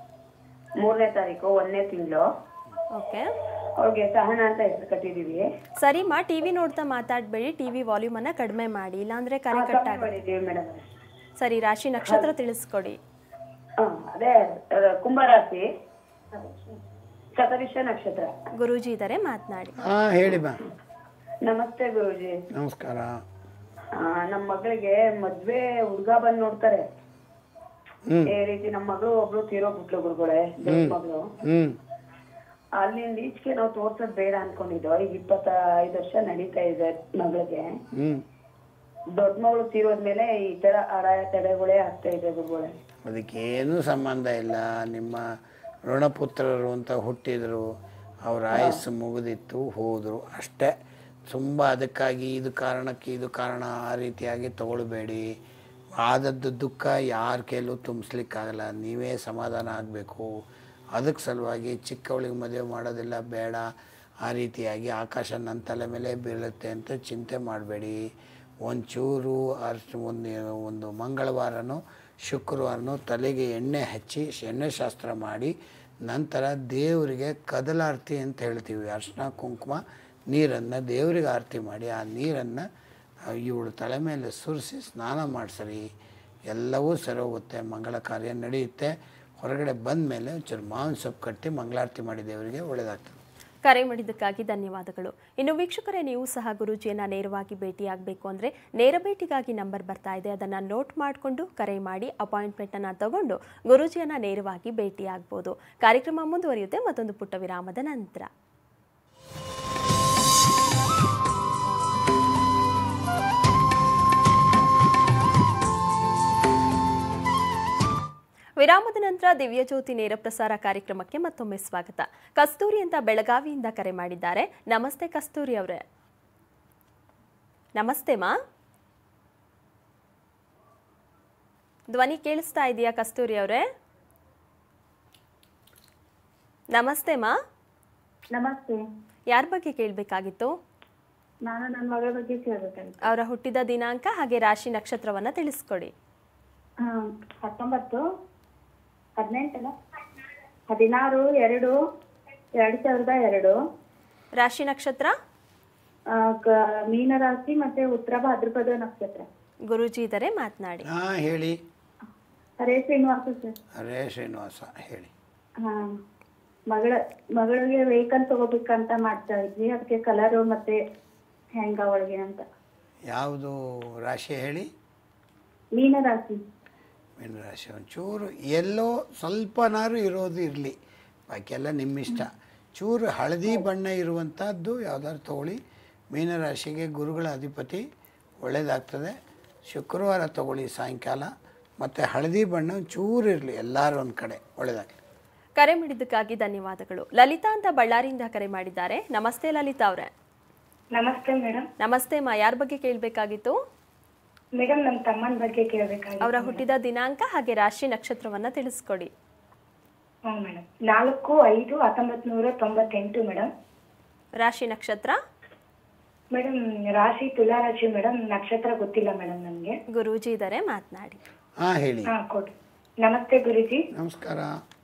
ಮೂರನೇ ತಾರೀಕು ಒಂದನೇ ತಿಂಗಳು ಓಕೆ ಅವ್ರಿಗೆ ಸಹನ ಅಂತ ಹೆಸರು ಕಟ್ಟಿದೀವಿ ಸರಿ ಮಾ ಟಿವಿ ನೋಡ್ತಾ ಮಾತಾಡಬೇಡಿ ಟಿವಿ ವಾಲ್ಯೂಮ್ ಅನ್ನ ಕಡಿಮೆ ಮಾಡಿ ಇಲ್ಲಾಂದ್ರೆ ಕರೆ ಕಟ್ ಆಗುತ್ತೆ ಮಾಡಿದ್ದೀವಿ ಮೇಡಮ್ ಸರಿ ರಾಶಿ ನಕ್ಷತ್ರ ತಿಳಿಸ್ಕೊಡಿ ಅದೇ ಅಹ್, ಕುಂಭರಾಶಿ ಶತವಿಷ ನಕ್ಷತ್ರ ಗುರೂಜಿ ಇದ್ದಾರೆ ಮಾತನಾಡಿ ಹಾಂ ಹೇಳಿ ಬಾ ನಮಸ್ತೆ ಗುರುಜಿ ನಮಸ್ಕಾರ ಆ, ನಮ್ಮ ಮಗಳಿಗೆ ಮದ್ವೆ ಹುಡ್ಗ ಬಂದ್ ನೋಡ್ತಾರೆ ಹ್ಮ್. ಈ ರೀತಿ ನಮ್ಮ ಮಗಳು ಒಬ್ಳು ತೀರೋಗ್ಬಿಟ್ಲು ಗುರುಗಳೇ ದೊಡ್ಡ ಮಗಳು ಹ್ಞೂ ಅಲ್ಲಿಂದ ಈಚೆಗೆ ನಾವು ತೋರ್ಸೋದ್ ಬೇಡ ಅನ್ಕೊಂಡಿದ್ದೋ ಈಗ ಇಪ್ಪತ್ತ ಐದು ವರ್ಷ ನಡೀತಾ ಇದೆ ಮಗಳಿಗೆ ಹ್ಞೂ ದೊಡ್ಡ ಮಗಳು ತೀರೋದ್ಮೇಲೆ ಈ ತರ ಅಡ ತಡೆಗಳೇ ಆಗ್ತಾ ಇದೆ ಗುರುಗಳೇ ಅದಕ್ಕೇನೂ ಸಂಬಂಧ ಇಲ್ಲ ನಿಮ್ಮ ಋಣಪುತ್ರರು ಅಂತ ಹುಟ್ಟಿದರು ಅವ್ರ ಆಯಸ್ಸು ಮುಗಿದಿತ್ತು ಹೋದರು ಅಷ್ಟೇ ತುಂಬ ಅದಕ್ಕಾಗಿ ಇದು ಕಾರಣಕ್ಕೆ ಇದು ಕಾರಣ ಆ ರೀತಿಯಾಗಿ ತಗೊಳ್ಬೇಡಿ ಆದದ್ದು ದುಃಖ ಯಾರ ಕೈಲೂ ತುಂಬಿಸ್ಲಿಕ್ಕಾಗಲ್ಲ ನೀವೇ ಸಮಾಧಾನ ಆಗಬೇಕು ಅದಕ್ಕೆ ಸಲುವಾಗಿ ಚಿಕ್ಕವಳಿಗೆ ಮದುವೆ ಮಾಡೋದಿಲ್ಲ ಬೇಡ ಆ ರೀತಿಯಾಗಿ ಆಕಾಶ ನನ್ನ ತಲೆ ಮೇಲೆ ಬೀಳುತ್ತೆ ಅಂತ ಚಿಂತೆ ಮಾಡಬೇಡಿ ಒಂಚೂರು ಅರ್ಶ ಒಂದು ಒಂದು ಮಂಗಳವಾರನೋ ಶುಕ್ರವಾರನೋ ತಲೆಗೆ ಎಣ್ಣೆ ಹಚ್ಚಿ ಎಣ್ಣೆ ಶಾಸ್ತ್ರ ಮಾಡಿ ನಂತರ ದೇವರಿಗೆ ಕದಲಾರತಿ ಅಂತ ಹೇಳ್ತೀವಿ ಅರ್ಶಿನ ಕುಂಕುಮ ನೀರನ್ನು ದೇವರಿಗೆ ಆರತಿ ಮಾಡಿ ಆ ನೀರನ್ನು ಇವಳು ತಲೆ ಮೇಲೆ ಸುರಿಸಿ ಸ್ನಾನ ಮಾಡಿಸ್ರಿ ಎಲ್ಲವೂ ಸರಿ ಹೋಗುತ್ತೆ ಮಂಗಳ ಕಾರ್ಯ ನಡೆಯುತ್ತೆ ಹೊರಗಡೆ ಬಂದ ಮೇಲೆ ಒಂಚೂರು ಮಾವಿನ ಸೊಪ್ಪು ಕಟ್ಟಿ ಮಂಗಳಾರತಿ ಮಾಡಿ ದೇವರಿಗೆ ಒಳ್ಳೆಯದಾಗ್ತದೆ ಕರೆ ಮಾಡಿದ್ದಕ್ಕಾಗಿ ಧನ್ಯವಾದಗಳು ಇನ್ನು ವೀಕ್ಷಕರೇ ನೀವು ಸಹ ಗುರೂಜಿಯನ್ನ ನೇರವಾಗಿ ಭೇಟಿಯಾಗಬೇಕು ಅಂದರೆ ನೇರ ಭೇಟಿಗಾಗಿ ನಂಬರ್ ಬರ್ತಾ ಇದೆ ಅದನ್ನು ನೋಟ್ ಮಾಡಿಕೊಂಡು ಕರೆ ಮಾಡಿ ಅಪಾಯಿಂಟ್ಮೆಂಟನ್ನು ತಗೊಂಡು ಗುರೂಜಿಯನ್ನ ನೇರವಾಗಿ ಭೇಟಿಯಾಗ್ಬೋದು ಕಾರ್ಯಕ್ರಮ ಮುಂದುವರಿಯುತ್ತೆ ಮತ್ತೊಂದು ಪುಟ್ಟ ವಿರಾಮದ ನಂತರ ವಿರಾಮದ ನಂತರ ದಿವ್ಯಜ್ಯೋತಿ ನೇರ ಪ್ರಸಾರ ಕಾರ್ಯಕ್ರಮಕ್ಕೆ ಮತ್ತೊಮ್ಮೆ ಸ್ವಾಗತ ಕಸ್ತೂರಿ ಅಂತ ಬೆಳಗಾವಿಯಿಂದ ಕರೆ ಮಾಡಿದ್ದಾರೆ ನಮಸ್ತೆ ಕಸ್ತೂರಿ ಅವರೇ ನಮಸ್ತೆ ಮಾ ಧ್ವನಿ ಕೇಳಿಸ್ತಾ ಇದೆಯಾ ಕಸ್ತೂರಿ ಅವರೇ ನಮಸ್ತೆ ಮಾ ನಮಸ್ತೆ ಯಾರ ಬಗ್ಗೆ ಕೇಳಬೇಕಾಗಿತ್ತು ನಾನು ನನ್ನ ಮಗಳ ಬಗ್ಗೆ ಕೇಳ್ಬೇಕಾಗಿತ್ತು ಅವರ ಹುಟ್ಟಿದ ದಿನಾಂಕ ಹಾಗೆ ರಾಶಿ ನಕ್ಷತ್ರವನ್ನ ತಿಳಿಸ್ಕೊಡಿ ಹಾ, ಹತ್ತೊಂಬತ್ತು ಹದಿನೆಂಟಲ್ಲ ಹದಿನಾರು ಎರಡು ಎರಡು ಸಾವಿರದ ಎರಡು ರಾಶಿ ನಕ್ಷತ್ರ ಆ, ಗ- ಮೀನರಾಶಿ ಮತ್ತೆ ಉತ್ತರ ಭಾದ್ರಪದ ನಕ್ಷತ್ರ ಗುರೂಜಿ ಇದ್ದಾರೆ ಮಾತನಾಡಿ ಹಾಂ ಹೇಳಿ ಹರೇ ಶ್ರೀನಿವಾಸ ಸರ್ ಹರೇ ಶ್ರೀನಿವಾಸ ಹೇಳಿ ಹಾ ಮಗಳ ಮಗಳಿಗೆ ವೆಹಿಕಲ್ ತಗೋಬೇಕಂತ ಮಾಡ್ತಾ ಇದ್ವಿ ಅದಕ್ಕೆ ಕಲರು ಮತ್ತೆ ಹೆಂಗ ಒಳಗೆ ಅಂತ ಯಾವುದು ರಾಶಿ ಹೇಳಿ ಮೀನರಾಶಿ ಮೀನರಾಶಿ ಒಂಚೂರು ಎಲ್ಲೋ ಸ್ವಲ್ಪನಾರು ಇರೋದು ಇರಲಿ ಬಾಕಿಯೆಲ್ಲ ನಿಮ್ಮಿಷ್ಟ ಚೂರು ಹಳದಿ ಬಣ್ಣ ಇರುವಂಥದ್ದು ಯಾವ್ದಾದ್ರು ತಗೊಳ್ಳಿ ಮೀನರಾಶಿಗೆ ಗುರುಗಳ ಅಧಿಪತಿ ಒಳ್ಳೆಯದಾಗ್ತದೆ ಶುಕ್ರವಾರ ತಗೊಳ್ಳಿ ಸಾಯಂಕಾಲ ಮತ್ತು ಹಳದಿ ಬಣ್ಣ ಒಂಚೂರು ಇರಲಿ ಎಲ್ಲರೂ ಒಂದು ಕಡೆ ಒಳ್ಳೆಯದಾಗಲಿ ಕರೆ ಮಾಡಿದ್ದಕ್ಕಾಗಿ ಧನ್ಯವಾದಗಳು ಲಲಿತಾ ಅಂತ ಬಳ್ಳಾರಿಯಿಂದ ಕರೆ ಮಾಡಿದ್ದಾರೆ ನಮಸ್ತೆ ಲಲಿತಾ ಅವರೇ ನಮಸ್ತೆ ಮೇಡಮ್ ನಮಸ್ತೆ ಮಾ ಯಾರ ಬಗ್ಗೆ ಕೇಳಬೇಕಾಗಿತ್ತು ಮೇಡಮ್ ನಮ್ಮ ತಮ್ಮನ ಬಗ್ಗೆ ಕೇಳಬೇಕಾಗಿತ್ತು ಅವರ ಹುಟ್ಟಿದ ದಿನಾಂಕ ಹಾಗೆ ರಾಶಿ ನಕ್ಷತ್ರವನ್ನ ತಿಳಿಸ್ಕೊಡಿ ಹ್ಞೂ ಮೇಡಮ್ ನಾಲ್ಕು ಐದು ಹತ್ತೊಂಬತ್ತು ನೂರ ತೊಂಬತ್ತೆಂಟು ಮೇಡಮ್ ರಾಶಿ ನಕ್ಷತ್ರ ಮೇಡಮ್ ರಾಶಿ ತುಲಾ ರಾಶಿ ಮೇಡಮ್ ನಕ್ಷತ್ರ ಗೊತ್ತಿಲ್ಲ ಮೇಡಮ್ ನನಗೆ ಗುರೂಜಿ ಇದ್ದಾರೆ ಮಾತನಾಡಿ ಹಾಂ ಹೇಳಿ ಹಾ ಕೊಡಿ ನಮಸ್ತೆ ಗುರುಜಿ ನಮಸ್ಕಾರ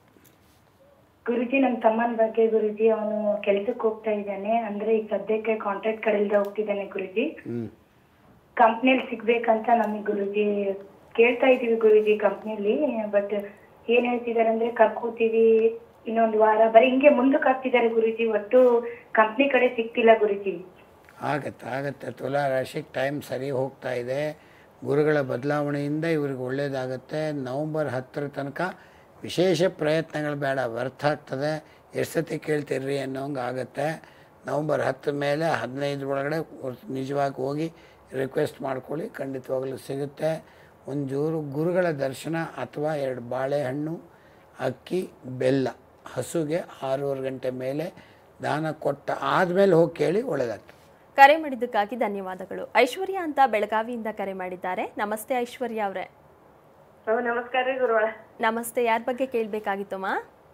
ಗುರುಜಿ ನಮ್ಮ ತಮ್ಮನ ಬಗ್ಗೆ ಗುರುಜಿ ಅವನು ಕೆಲ್ಸಕ್ಕೆ ಹೋಗ್ತಾ ಇದ್ದಾನೆ ಅಂದ್ರೆ ಈಗ ಸದ್ಯಕ್ಕೆ ಕಾಂಟ್ರಾಕ್ಟ್ ಕಡೆಯಿಂದ ಹೋಗ್ತಿದ್ದಾನೆ ಗುರುಜಿ ಹ್ಞೂ ಕಂಪ್ನಿಯಲ್ಲಿ ಸಿಗ್ಬೇಕಂತ ನಮಗೆ ಗುರುಜಿ ಕೇಳ್ತಾ ಇದೀವಿ ಗುರುಜಿ ಕಂಪ್ನಿಯಲ್ಲಿ ಬಟ್ ಏನ್ ಹೇಳ್ತಿದಾರೆ ಅಂದ್ರೆ ಕರ್ಕೋತೀವಿ ಇನ್ನೊಂದು ವಾರ ಬರೀ ಹಿಂಗೆ ಮುಂದಕ್ಕೆ ಹಾಕ್ತಿದ್ದಾರೆ ಗುರುಜಿ ಒಟ್ಟು ಕಂಪ್ನಿ ಕಡೆ ಸಿಗ್ತಿಲ್ಲ ಗುರುಜಿ ಆಗತ್ತೆ ಆಗತ್ತೆ ತುಲಾ ರಾಶಿಗೆ ಟೈಮ್ ಸರಿ ಹೋಗ್ತಾ ಇದೆ ಗುರುಗಳ ಬದಲಾವಣೆಯಿಂದ ಇವ್ರಿಗೆ ಒಳ್ಳೆಯದಾಗತ್ತೆ ನವಂಬರ್ ಹತ್ತರ ತನಕ ವಿಶೇಷ ಪ್ರಯತ್ನಗಳು ಬೇಡ ವ್ಯರ್ಥ ಆಗ್ತದೆ ಎಷ್ಟು ಸತಿ ಕೇಳ್ತೀರ್ರಿ ಅನ್ನೋಂಗೆ ಆಗುತ್ತೆ ನವಂಬರ್ ಹತ್ತರ ಮೇಲೆ ಹದಿನೈದು ಒಳಗಡೆ ನಿಜವಾಗಿ ಹೋಗಿ ರಿಕ್ವೆಸ್ಟ್ ಮಾಡ್ಕೊಳ್ಳಿ ಖಂಡಿತವಾಗಲೂ ಸಿಗುತ್ತೆ ಒಂಚೂರು ಗುರುಗಳ ದರ್ಶನ ಅಥವಾ ಎರಡು ಬಾಳೆಹಣ್ಣು ಅಕ್ಕಿ ಬೆಲ್ಲ ಹಸುಗೆ ಆರೂವರೆ ಗಂಟೆ ಮೇಲೆ ದಾನ ಕೊಟ್ಟ ಆದಮೇಲೆ ಹೋಗಿ ಕೇಳಿ ಒಳ್ಳೆಯದಾಗ್ತದೆ ಕರೆ ಮಾಡಿದ್ದಕ್ಕಾಗಿ ಧನ್ಯವಾದಗಳು ಐಶ್ವರ್ಯ ಅಂತ ಬೆಳಗಾವಿಯಿಂದ ಕರೆ ಮಾಡಿದ್ದಾರೆ ನಮಸ್ತೆ ಐಶ್ವರ್ಯ ಅವರೇ ನಮಸ್ಕಾರ ರೀ ಗುರುವಾಳ ನಮಸ್ತೆ ಯಾರ ಬಗ್ಗೆ ಕೇಳಬೇಕಾಗಿತ್ತು ಮಾ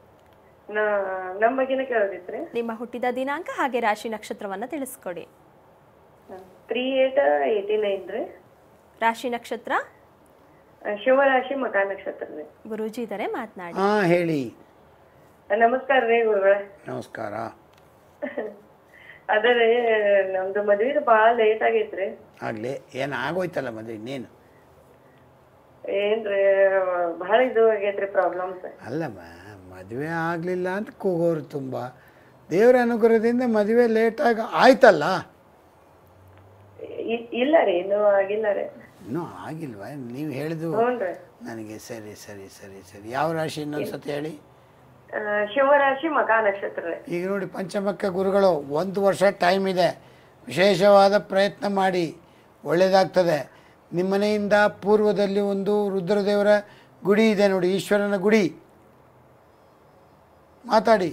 ನಮ್ಮ ಬಗ್ಗೆನೇ ಕೇಳೋದಿತ್ರಿ ನಿಮ್ಮ ಹುಟ್ಟಿದ ದಿನಾಂಕ ಹಾಗೆ ರಾಶಿ ನಕ್ಷತ್ರವನ್ನ ತಿಳಿಸ್ಕೊಡಿ ತ್ರೀ ಏಟ್ ಏಯ್ಟಿ ನೈನ್ ರೀ ರಾಶಿ ನಕ್ಷತ್ರ ಶಿವರಾಶಿ ಮಕ ನಕ್ಷತ್ರ ರೀ ಗುರೂಜಿ ಇದ್ದಾರೆ ಮಾತನಾಡಿ ಹಾಂ ಹೇಳಿ ನಮಸ್ಕಾರ ರೀ ಗುರುಗಳ ನಮಸ್ಕಾರ ಅದೇ ರೀ ನಮ್ದು ಮದ್ವಿದು ಭಾಳ ಲೇಟ್ ಆಗೈತ್ರಿ ಆಗಲಿ ಏನು ಆಗೋಯ್ತಲ್ಲ ಮದುವೆ ಇನ್ನೇನು ಏನ್ರಿ ಬಹಳ ಇದು ಆಗೈತ್ರಿ ಪ್ರಾಬ್ಲಮ್ಸ್ ಅಲ್ಲಮ್ಮ ಮದುವೆ ಆಗಲಿಲ್ಲ ಅಂತ ಕೂಗೋರು ತುಂಬ ದೇವರ ಅನುಗ್ರಹದಿಂದ ಮದುವೆ ಲೇಟಾಗಿ ಆಯ್ತಲ್ಲ ಇ- ಇಲ್ಲ ರೀ ಇನ್ನೂ ಆಗಿಲ್ಲ ರೀ ಇನ್ನೂ ಆಗಿಲ್ವಾ ನೀವು ಹೇಳಿದ್ದು ಹ್ಞೂನ್ರಿ ನನಗೆ ಸರಿ ಸರಿ ಸರಿ ಸರಿ ಯಾವ ರಾಶಿ ಇನ್ನೊಂದು ಸತಿ ಹೇಳಿ ಆ, ಶಿವರಾಶಿ ಮಕ ನಕ್ಷತ್ರ ರೀ ಈಗ ನೋಡಿ ಪಂಚಮಕ್ಕ ಗುರುಗಳು ಒಂದು ವರ್ಷ ಟೈಮ್ ಇದೆ ವಿಶೇಷವಾದ ಪ್ರಯತ್ನ ಮಾಡಿ ಒಳ್ಳೆಯದಾಗ್ತದೆ ನಿಮ್ಮ ಮನೆಯಿಂದ ಪೂರ್ವದಲ್ಲಿ ಒಂದು ರುದ್ರದೇವರ ಗುಡಿ ಇದೆ ನೋಡಿ ಈಶ್ವರನ ಗುಡಿ ಮಾತಾಡಿ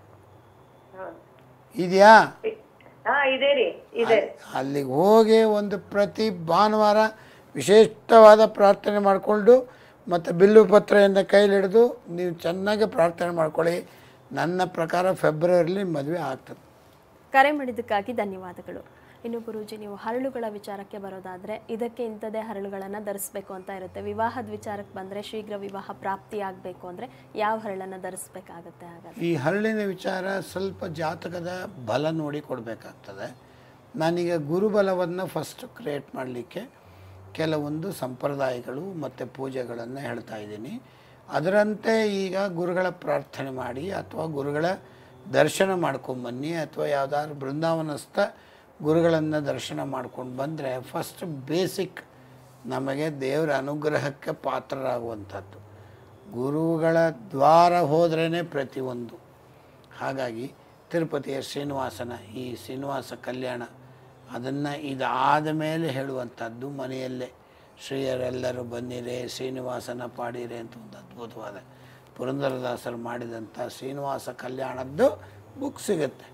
ಇದೆಯಾ ಹಾ ಇದೆ ರೀ ಇದೆ ಅಲ್ಲಿಗೆ ಹೋಗಿ ಒಂದು ಪ್ರತಿ ಭಾನುವಾರ ವಿಶಿಷ್ಟವಾದ ಪ್ರಾರ್ಥನೆ ಮಾಡಿಕೊಂಡು ಮತ್ತು ಬಿಲ್ಲು ಪತ್ರೆಯಿಂದ ಕೈಲಿ ಹಿಡಿದು ನೀವು ಚೆನ್ನಾಗಿ ಪ್ರಾರ್ಥನೆ ಮಾಡ್ಕೊಳ್ಳಿ ನನ್ನ ಪ್ರಕಾರ ಫೆಬ್ರವರಿಲಿ ಮದುವೆ ಆಗ್ತದೆ ಕರೆ ಮಾಡಿದ್ದಕ್ಕಾಗಿ ಧನ್ಯವಾದಗಳು ಇನ್ನು ಗುರೂಜಿ ನೀವು ಹರಳುಗಳ ವಿಚಾರಕ್ಕೆ ಬರೋದಾದ್ರೆ ಇದಕ್ಕೆ ಇಂಥದೇ ಹರಳುಗಳನ್ನು ಧರಿಸ್ಬೇಕು ಅಂತ ಇರುತ್ತೆ ವಿವಾಹದ ವಿಚಾರಕ್ಕೆ ಬಂದರೆ ಶೀಘ್ರ ವಿವಾಹ ಪ್ರಾಪ್ತಿ ಆಗಬೇಕು ಅಂದರೆ ಯಾವ ಹರಳನ್ನು ಧರಿಸ್ಬೇಕಾಗತ್ತೆ ಹಾಗಾದ್ರೆ ಈ ಹರಳಿನ ವಿಚಾರ ಸ್ವಲ್ಪ ಜಾತಕದ ಬಲ ನೋಡಿ ಕೊಡಬೇಕಾಗ್ತದೆ ನಾನೀಗ ಗುರುಬಲವನ್ನು ಫಸ್ಟ್ ಕ್ರಿಯೇಟ್ ಮಾಡಲಿಕ್ಕೆ ಕೆಲವೊಂದು ಸಂಪ್ರದಾಯಗಳು ಮತ್ತು ಪೂಜೆಗಳನ್ನು ಹೇಳ್ತಾ ಇದ್ದೀನಿ ಅದರಂತೆ ಈಗ ಗುರುಗಳ ಪ್ರಾರ್ಥನೆ ಮಾಡಿ ಅಥವಾ ಗುರುಗಳ ದರ್ಶನ ಮಾಡ್ಕೊಂಬನ್ನಿ ಅಥವಾ ಯಾವುದಾದ್ರು ಬೃಂದಾವನಸ್ಥ ಗುರುಗಳನ್ನು ದರ್ಶನ ಮಾಡ್ಕೊಂಡು ಬಂದರೆ ಫಸ್ಟ್ ಬೇಸಿಕ್ ನಮಗೆ ದೇವರ ಅನುಗ್ರಹಕ್ಕೆ ಪಾತ್ರರಾಗುವಂಥದ್ದು ಗುರುಗಳ ದ್ವಾರ ಹೋದ್ರೇ ಪ್ರತಿಯೊಂದು ಹಾಗಾಗಿ ತಿರುಪತಿಯ ಶ್ರೀನಿವಾಸನ ಈ ಶ್ರೀನಿವಾಸ ಕಲ್ಯಾಣ ಅದನ್ನು ಇದಾದ ಮೇಲೆ ಹೇಳುವಂಥದ್ದು ಮನೆಯಲ್ಲೇ ಶ್ರೀಯರೆಲ್ಲರೂ ಬನ್ನಿರೆ ಶ್ರೀನಿವಾಸನ ಪಾಡಿರೆ ಅಂತ ಒಂದು ಅದ್ಭುತವಾದ ಪುರಂದರದಾಸರು ಮಾಡಿದಂಥ ಶ್ರೀನಿವಾಸ ಕಲ್ಯಾಣದ್ದು ಬುಕ್ ಸಿಗುತ್ತೆ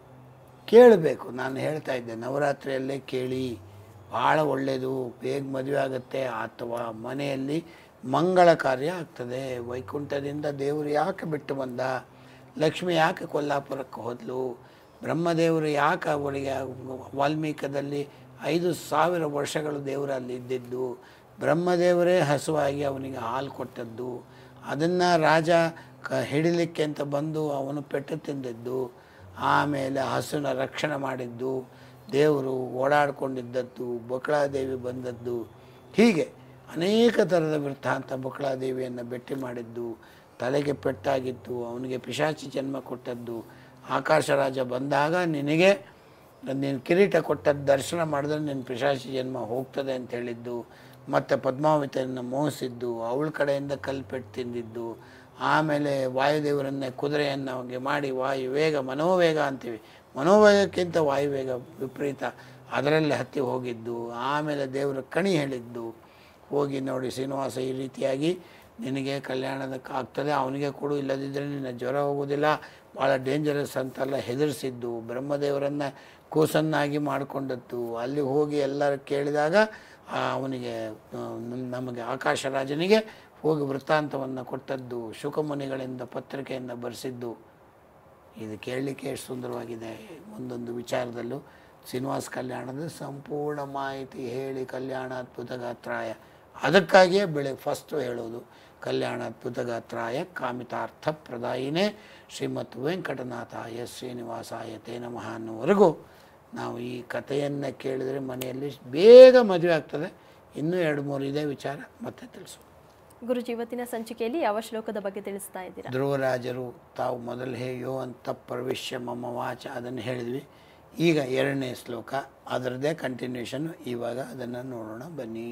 ಕೇಳಬೇಕು ನಾನು ಹೇಳ್ತಾ ಇದ್ದೆ ನವರಾತ್ರಿಯಲ್ಲೇ ಕೇಳಿ ಭಾಳ ಒಳ್ಳೆಯದು ಬೇಗ ಮದುವೆ ಆಗುತ್ತೆ ಅಥವಾ ಮನೆಯಲ್ಲಿ ಮಂಗಳ ಕಾರ್ಯ ಆಗ್ತದೆ ವೈಕುಂಠದಿಂದ ದೇವರು ಯಾಕೆ ಬಿಟ್ಟು ಬಂದ ಲಕ್ಷ್ಮಿ ಯಾಕೆ ಕೊಲ್ಲಾಪುರಕ್ಕೆ ಹೋದ್ಲು ಬ್ರಹ್ಮದೇವರು ಯಾಕೆ ಅವಳಿಗೆ ವಾಲ್ಮೀಕದಲ್ಲಿ ಐದು ಸಾವಿರ ವರ್ಷಗಳು ದೇವರು ಅಲ್ಲಿ ಇದ್ದಿದ್ದು ಬ್ರಹ್ಮದೇವರೇ ಹಸುವಾಗಿ ಅವನಿಗೆ ಹಾಲು ಕೊಟ್ಟದ್ದು ಅದನ್ನು ರಾಜ ಕ ಹಿಡಿಲಿಕ್ಕೆ ಅಂತ ಬಂದು ಅವನು ಪೆಟ್ಟು ತಿಂದಿದ್ದು ಆಮೇಲೆ ಹಸುನ ರಕ್ಷಣೆ ಮಾಡಿದ್ದು ದೇವರು ಓಡಾಡ್ಕೊಂಡಿದ್ದದ್ದು ಬಕಳಾದೇವಿ ಬಂದದ್ದು ಹೀಗೆ ಅನೇಕ ಥರದ ವೃತ್ತಾಂತ ಬಕಳಾದೇವಿಯನ್ನು ಭೇಟಿ ಮಾಡಿದ್ದು ತಲೆಗೆ ಪೆಟ್ಟಾಗಿತ್ತು ಅವನಿಗೆ ಪಿಶಾಚಿ ಜನ್ಮ ಕೊಟ್ಟದ್ದು ಆಕಾಶ ರಾಜ ಬಂದಾಗ ನಿನಗೆ ನೀನು ಕಿರೀಟ ಕೊಟ್ಟದ್ದು ದರ್ಶನ ಮಾಡಿದ್ರೆ ನಿನ್ನ ಪಿಶಾಚಿ ಜನ್ಮ ಹೋಗ್ತದೆ ಅಂತ ಹೇಳಿದ್ದು ಮತ್ತು ಪದ್ಮಾವತಿಯನ್ನು ಮೋಹಿಸಿದ್ದು ಅವಳ ಕಡೆಯಿಂದ ಕಲ್ಪೆಟ್ಟು ತಿಂದಿದ್ದು ಆಮೇಲೆ ವಾಯುದೇವರನ್ನೇ ಕುದುರೆಯನ್ನು ಅವನಿಗೆ ಮಾಡಿ ವಾಯು ವೇಗ ಮನೋವೇಗ ಅಂತೀವಿ ಮನೋವೇಗಕ್ಕಿಂತ ವಾಯುವೇಗ ವಿಪರೀತ ಅದರಲ್ಲಿ ಹತ್ತಿ ಹೋಗಿದ್ದು ಆಮೇಲೆ ದೇವರ ಕಣಿ ಹೇಳಿದ್ದು ಹೋಗಿ ನೋಡಿ ಶ್ರೀನಿವಾಸ ಈ ರೀತಿಯಾಗಿ ನಿನಗೆ ಕಲ್ಯಾಣದಕ್ಕೆ ಆಗ್ತದೆ ಅವನಿಗೆ ಕೊಡು ಇಲ್ಲದಿದ್ದರೆ ನಿನ್ನ ಜ್ವರ ಹೋಗೋದಿಲ್ಲ ಭಾಳ ಡೇಂಜರಸ್ ಅಂತೆಲ್ಲ ಹೆದರಿಸಿದ್ದು ಬ್ರಹ್ಮದೇವರನ್ನು ಕೂಸನ್ನಾಗಿ ಮಾಡಿಕೊಂಡದ್ದು ಅಲ್ಲಿ ಹೋಗಿ ಎಲ್ಲರೂ ಕೇಳಿದಾಗ ಆ, ಅವನಿಗೆ ಆ, ನಮ್- ನಮಗೆ ಆಕಾಶರಾಜನಿಗೆ ಹೋಗಿ ವೃತ್ತಾಂತವನ್ನು ಕೊಟ್ಟದ್ದು ಶುಕಮುನಿಗಳಿಂದ ಪತ್ರಿಕೆಯನ್ನು ಬರೆಸಿದ್ದು ಇದು ಕೇಳಲಿಕ್ಕೆ ಎಷ್ಟು ಸುಂದರವಾಗಿದೆ ಒಂದೊಂದು ವಿಚಾರದಲ್ಲೂ ಶ್ರೀನಿವಾಸ ಕಲ್ಯಾಣದ ಸಂಪೂರ್ಣ ಮಾಹಿತಿ ಹೇಳಿ ಕಲ್ಯಾಣ ಅದ್ಭುತ ಗಾತ್ರಾಯ ಅದಕ್ಕಾಗಿಯೇ ಬೆಳೆ ಫಸ್ಟು ಹೇಳೋದು ಕಲ್ಯಾಣ ಅದ್ಭುತ ಗಾತ್ರಾಯ ಕಾಮಿತಾರ್ಥ ಪ್ರದಾಯಿನೇ ಶ್ರೀಮತ್ ವೆಂಕಟನಾಥಾಯ ಶ್ರೀನಿವಾಸಾಯ ತೇ ನಮಃ ಅನ್ನೋವರೆಗೂ ನಾವು ಈ ಕಥೆಯನ್ನು ಕೇಳಿದರೆ ಮನೆಯಲ್ಲಿ ಬೇಗ ಮದುವೆ ಆಗ್ತದೆ ಇನ್ನೂ ಎರಡು ಮೂರು ಇದೆ ವಿಚಾರ ಮತ್ತೆ ತಿಳಿಸು ಗುರುಜಿ ಇವತ್ತಿನ ಸಂಚಿಕೆಯಲ್ಲಿ ಯಾವ ಶ್ಲೋಕದ ಬಗ್ಗೆ ತಿಳಿಸ್ತಾ ಇದ್ದೀರಾ ಧ್ರುವರಾಜರು ತಾವು ಮೊದಲು ಹೇಯೋ ಅಂತ ಪ್ರವಿಶ್ಯ ಮಮ ವಾಚ ಅದನ್ನು ಹೇಳಿದ್ವಿ ಈಗ ಎರಡನೇ ಶ್ಲೋಕ ಅದರದ್ದೇ ಕಂಟಿನ್ಯೂಷನ್ ಇವಾಗ ಅದನ್ನು ನೋಡೋಣ ಬನ್ನಿ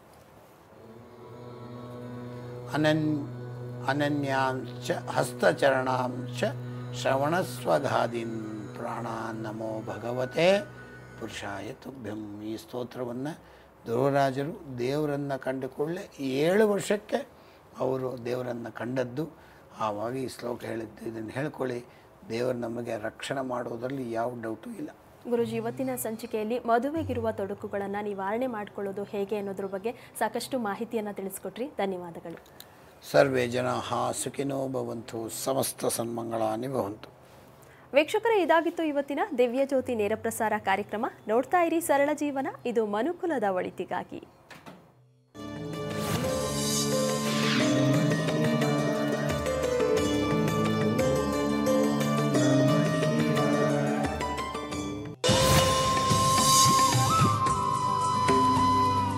ಅನನ್ ಅನನ್ಯಾಂಶ ಹಸ್ತಚರಣಾಂಶ ಶ್ರವಣಸ್ವಘಾದೀನ್ ಪ್ರಾಣಾನ್ ನಮೋ ಭಗವತೆ ಪುರುಷಾಯ ತುಭ್ಯಂ ಈ ಸ್ತೋತ್ರವನ್ನು ಧ್ರುವರಾಜರು ದೇವರನ್ನು ಕಂಡುಕೊಳ್ಳೆ ಏಳು ವರ್ಷಕ್ಕೆ ಅವರು ದೇವರನ್ನು ಕಂಡದ್ದು ಆವಾಗ ಈ ಶ್ಲೋಕ ಹೇಳಿದ್ದು ಇದನ್ನು ಹೇಳ್ಕೊಳ್ಳಿ ದೇವರು ನಮಗೆ ರಕ್ಷಣೆ ಮಾಡೋದರಲ್ಲಿ ಯಾವ ಡೌಟು ಇಲ್ಲ ಗುರುಜಿ ಇವತ್ತಿನ ಸಂಚಿಕೆಯಲ್ಲಿ ಮದುವೆಗಿರುವ ತೊಡಕುಗಳನ್ನು ನಿವಾರಣೆ ಮಾಡಿಕೊಳ್ಳೋದು ಹೇಗೆ ಅನ್ನೋದ್ರ ಬಗ್ಗೆ ಸಾಕಷ್ಟು ಮಾಹಿತಿಯನ್ನು ತಿಳಿಸ್ಕೊಟ್ರಿ ಧನ್ಯವಾದಗಳು ಸರ್ವೇ ಜನ ಸುಖಿನೋ ಭವಂತು ಸಮಸ್ತ ಸನ್ಮಂಗಳಾನಿ ಭವಂತು ವೀಕ್ಷಕರೇ ಇದಾಗಿತ್ತು ಇವತ್ತಿನ ದಿವ್ಯ ಜ್ಯೋತಿ ನೇರ ಪ್ರಸಾರ ಕಾರ್ಯಕ್ರಮ ನೋಡ್ತಾ ಇರಿ ಸರಳ ಜೀವನ ಇದು ಮನುಕುಲದ ಒಳಿತಿಗಾಗಿ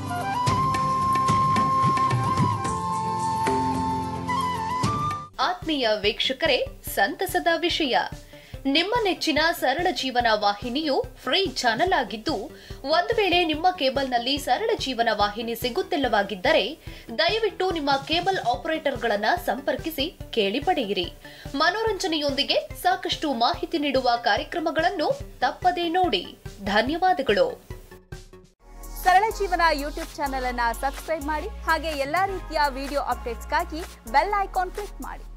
ಆತ್ಮೀಯ ಆತ್ಮೀಯ ವೀಕ್ಷಕರೇ ಸಂತಸದ ವಿಷಯ ನಿಮ್ಮ ನೆಚ್ಚಿನ ಸರಳ ಜೀವನ ವಾಹಿನಿಯು ಫ್ರೀ ಚಾನೆಲ್ ಆಗಿದ್ದು ಒಂದು ವೇಳೆ ನಿಮ್ಮ ಕೇಬಲ್ನಲ್ಲಿ ಸರಳ ಜೀವನ ವಾಹಿನಿ ಸಿಗುತ್ತಿಲ್ಲವಾಗಿದ್ದರೆ ದಯವಿಟ್ಟು ನಿಮ್ಮ ಕೇಬಲ್ ಆಪರೇಟರ್ಗಳನ್ನ ಸಂಪರ್ಕಿಸಿ ಕೇಳಿ ಪಡೆಯಿರಿ ಮನೋರಂಜನೆಯೊಂದಿಗೆ ಸಾಕಷ್ಟು ಮಾಹಿತಿ ನೀಡುವ ಕಾರ್ಯಕ್ರಮಗಳನ್ನು ತಪ್ಪದೇ ನೋಡಿ ಧನ್ಯವಾದಗಳು ಸರಳ ಜೀವನ ಯೂಟ್ಯೂಬ್ ಚಾನೆಲ್ ಅನ್ನ ಸಬ್ಸ್ಕ್ರೈಬ್ ಮಾಡಿ ಹಾಗೆ ಎಲ್ಲಾ ರೀತಿಯ ವಿಡಿಯೋ ಅಪ್ಡೇಟ್ಸ್ಗಾಗಿ ಬೆಲ್ ಐಕಾನ್ ಕ್ಲಿಕ್ ಮಾಡಿ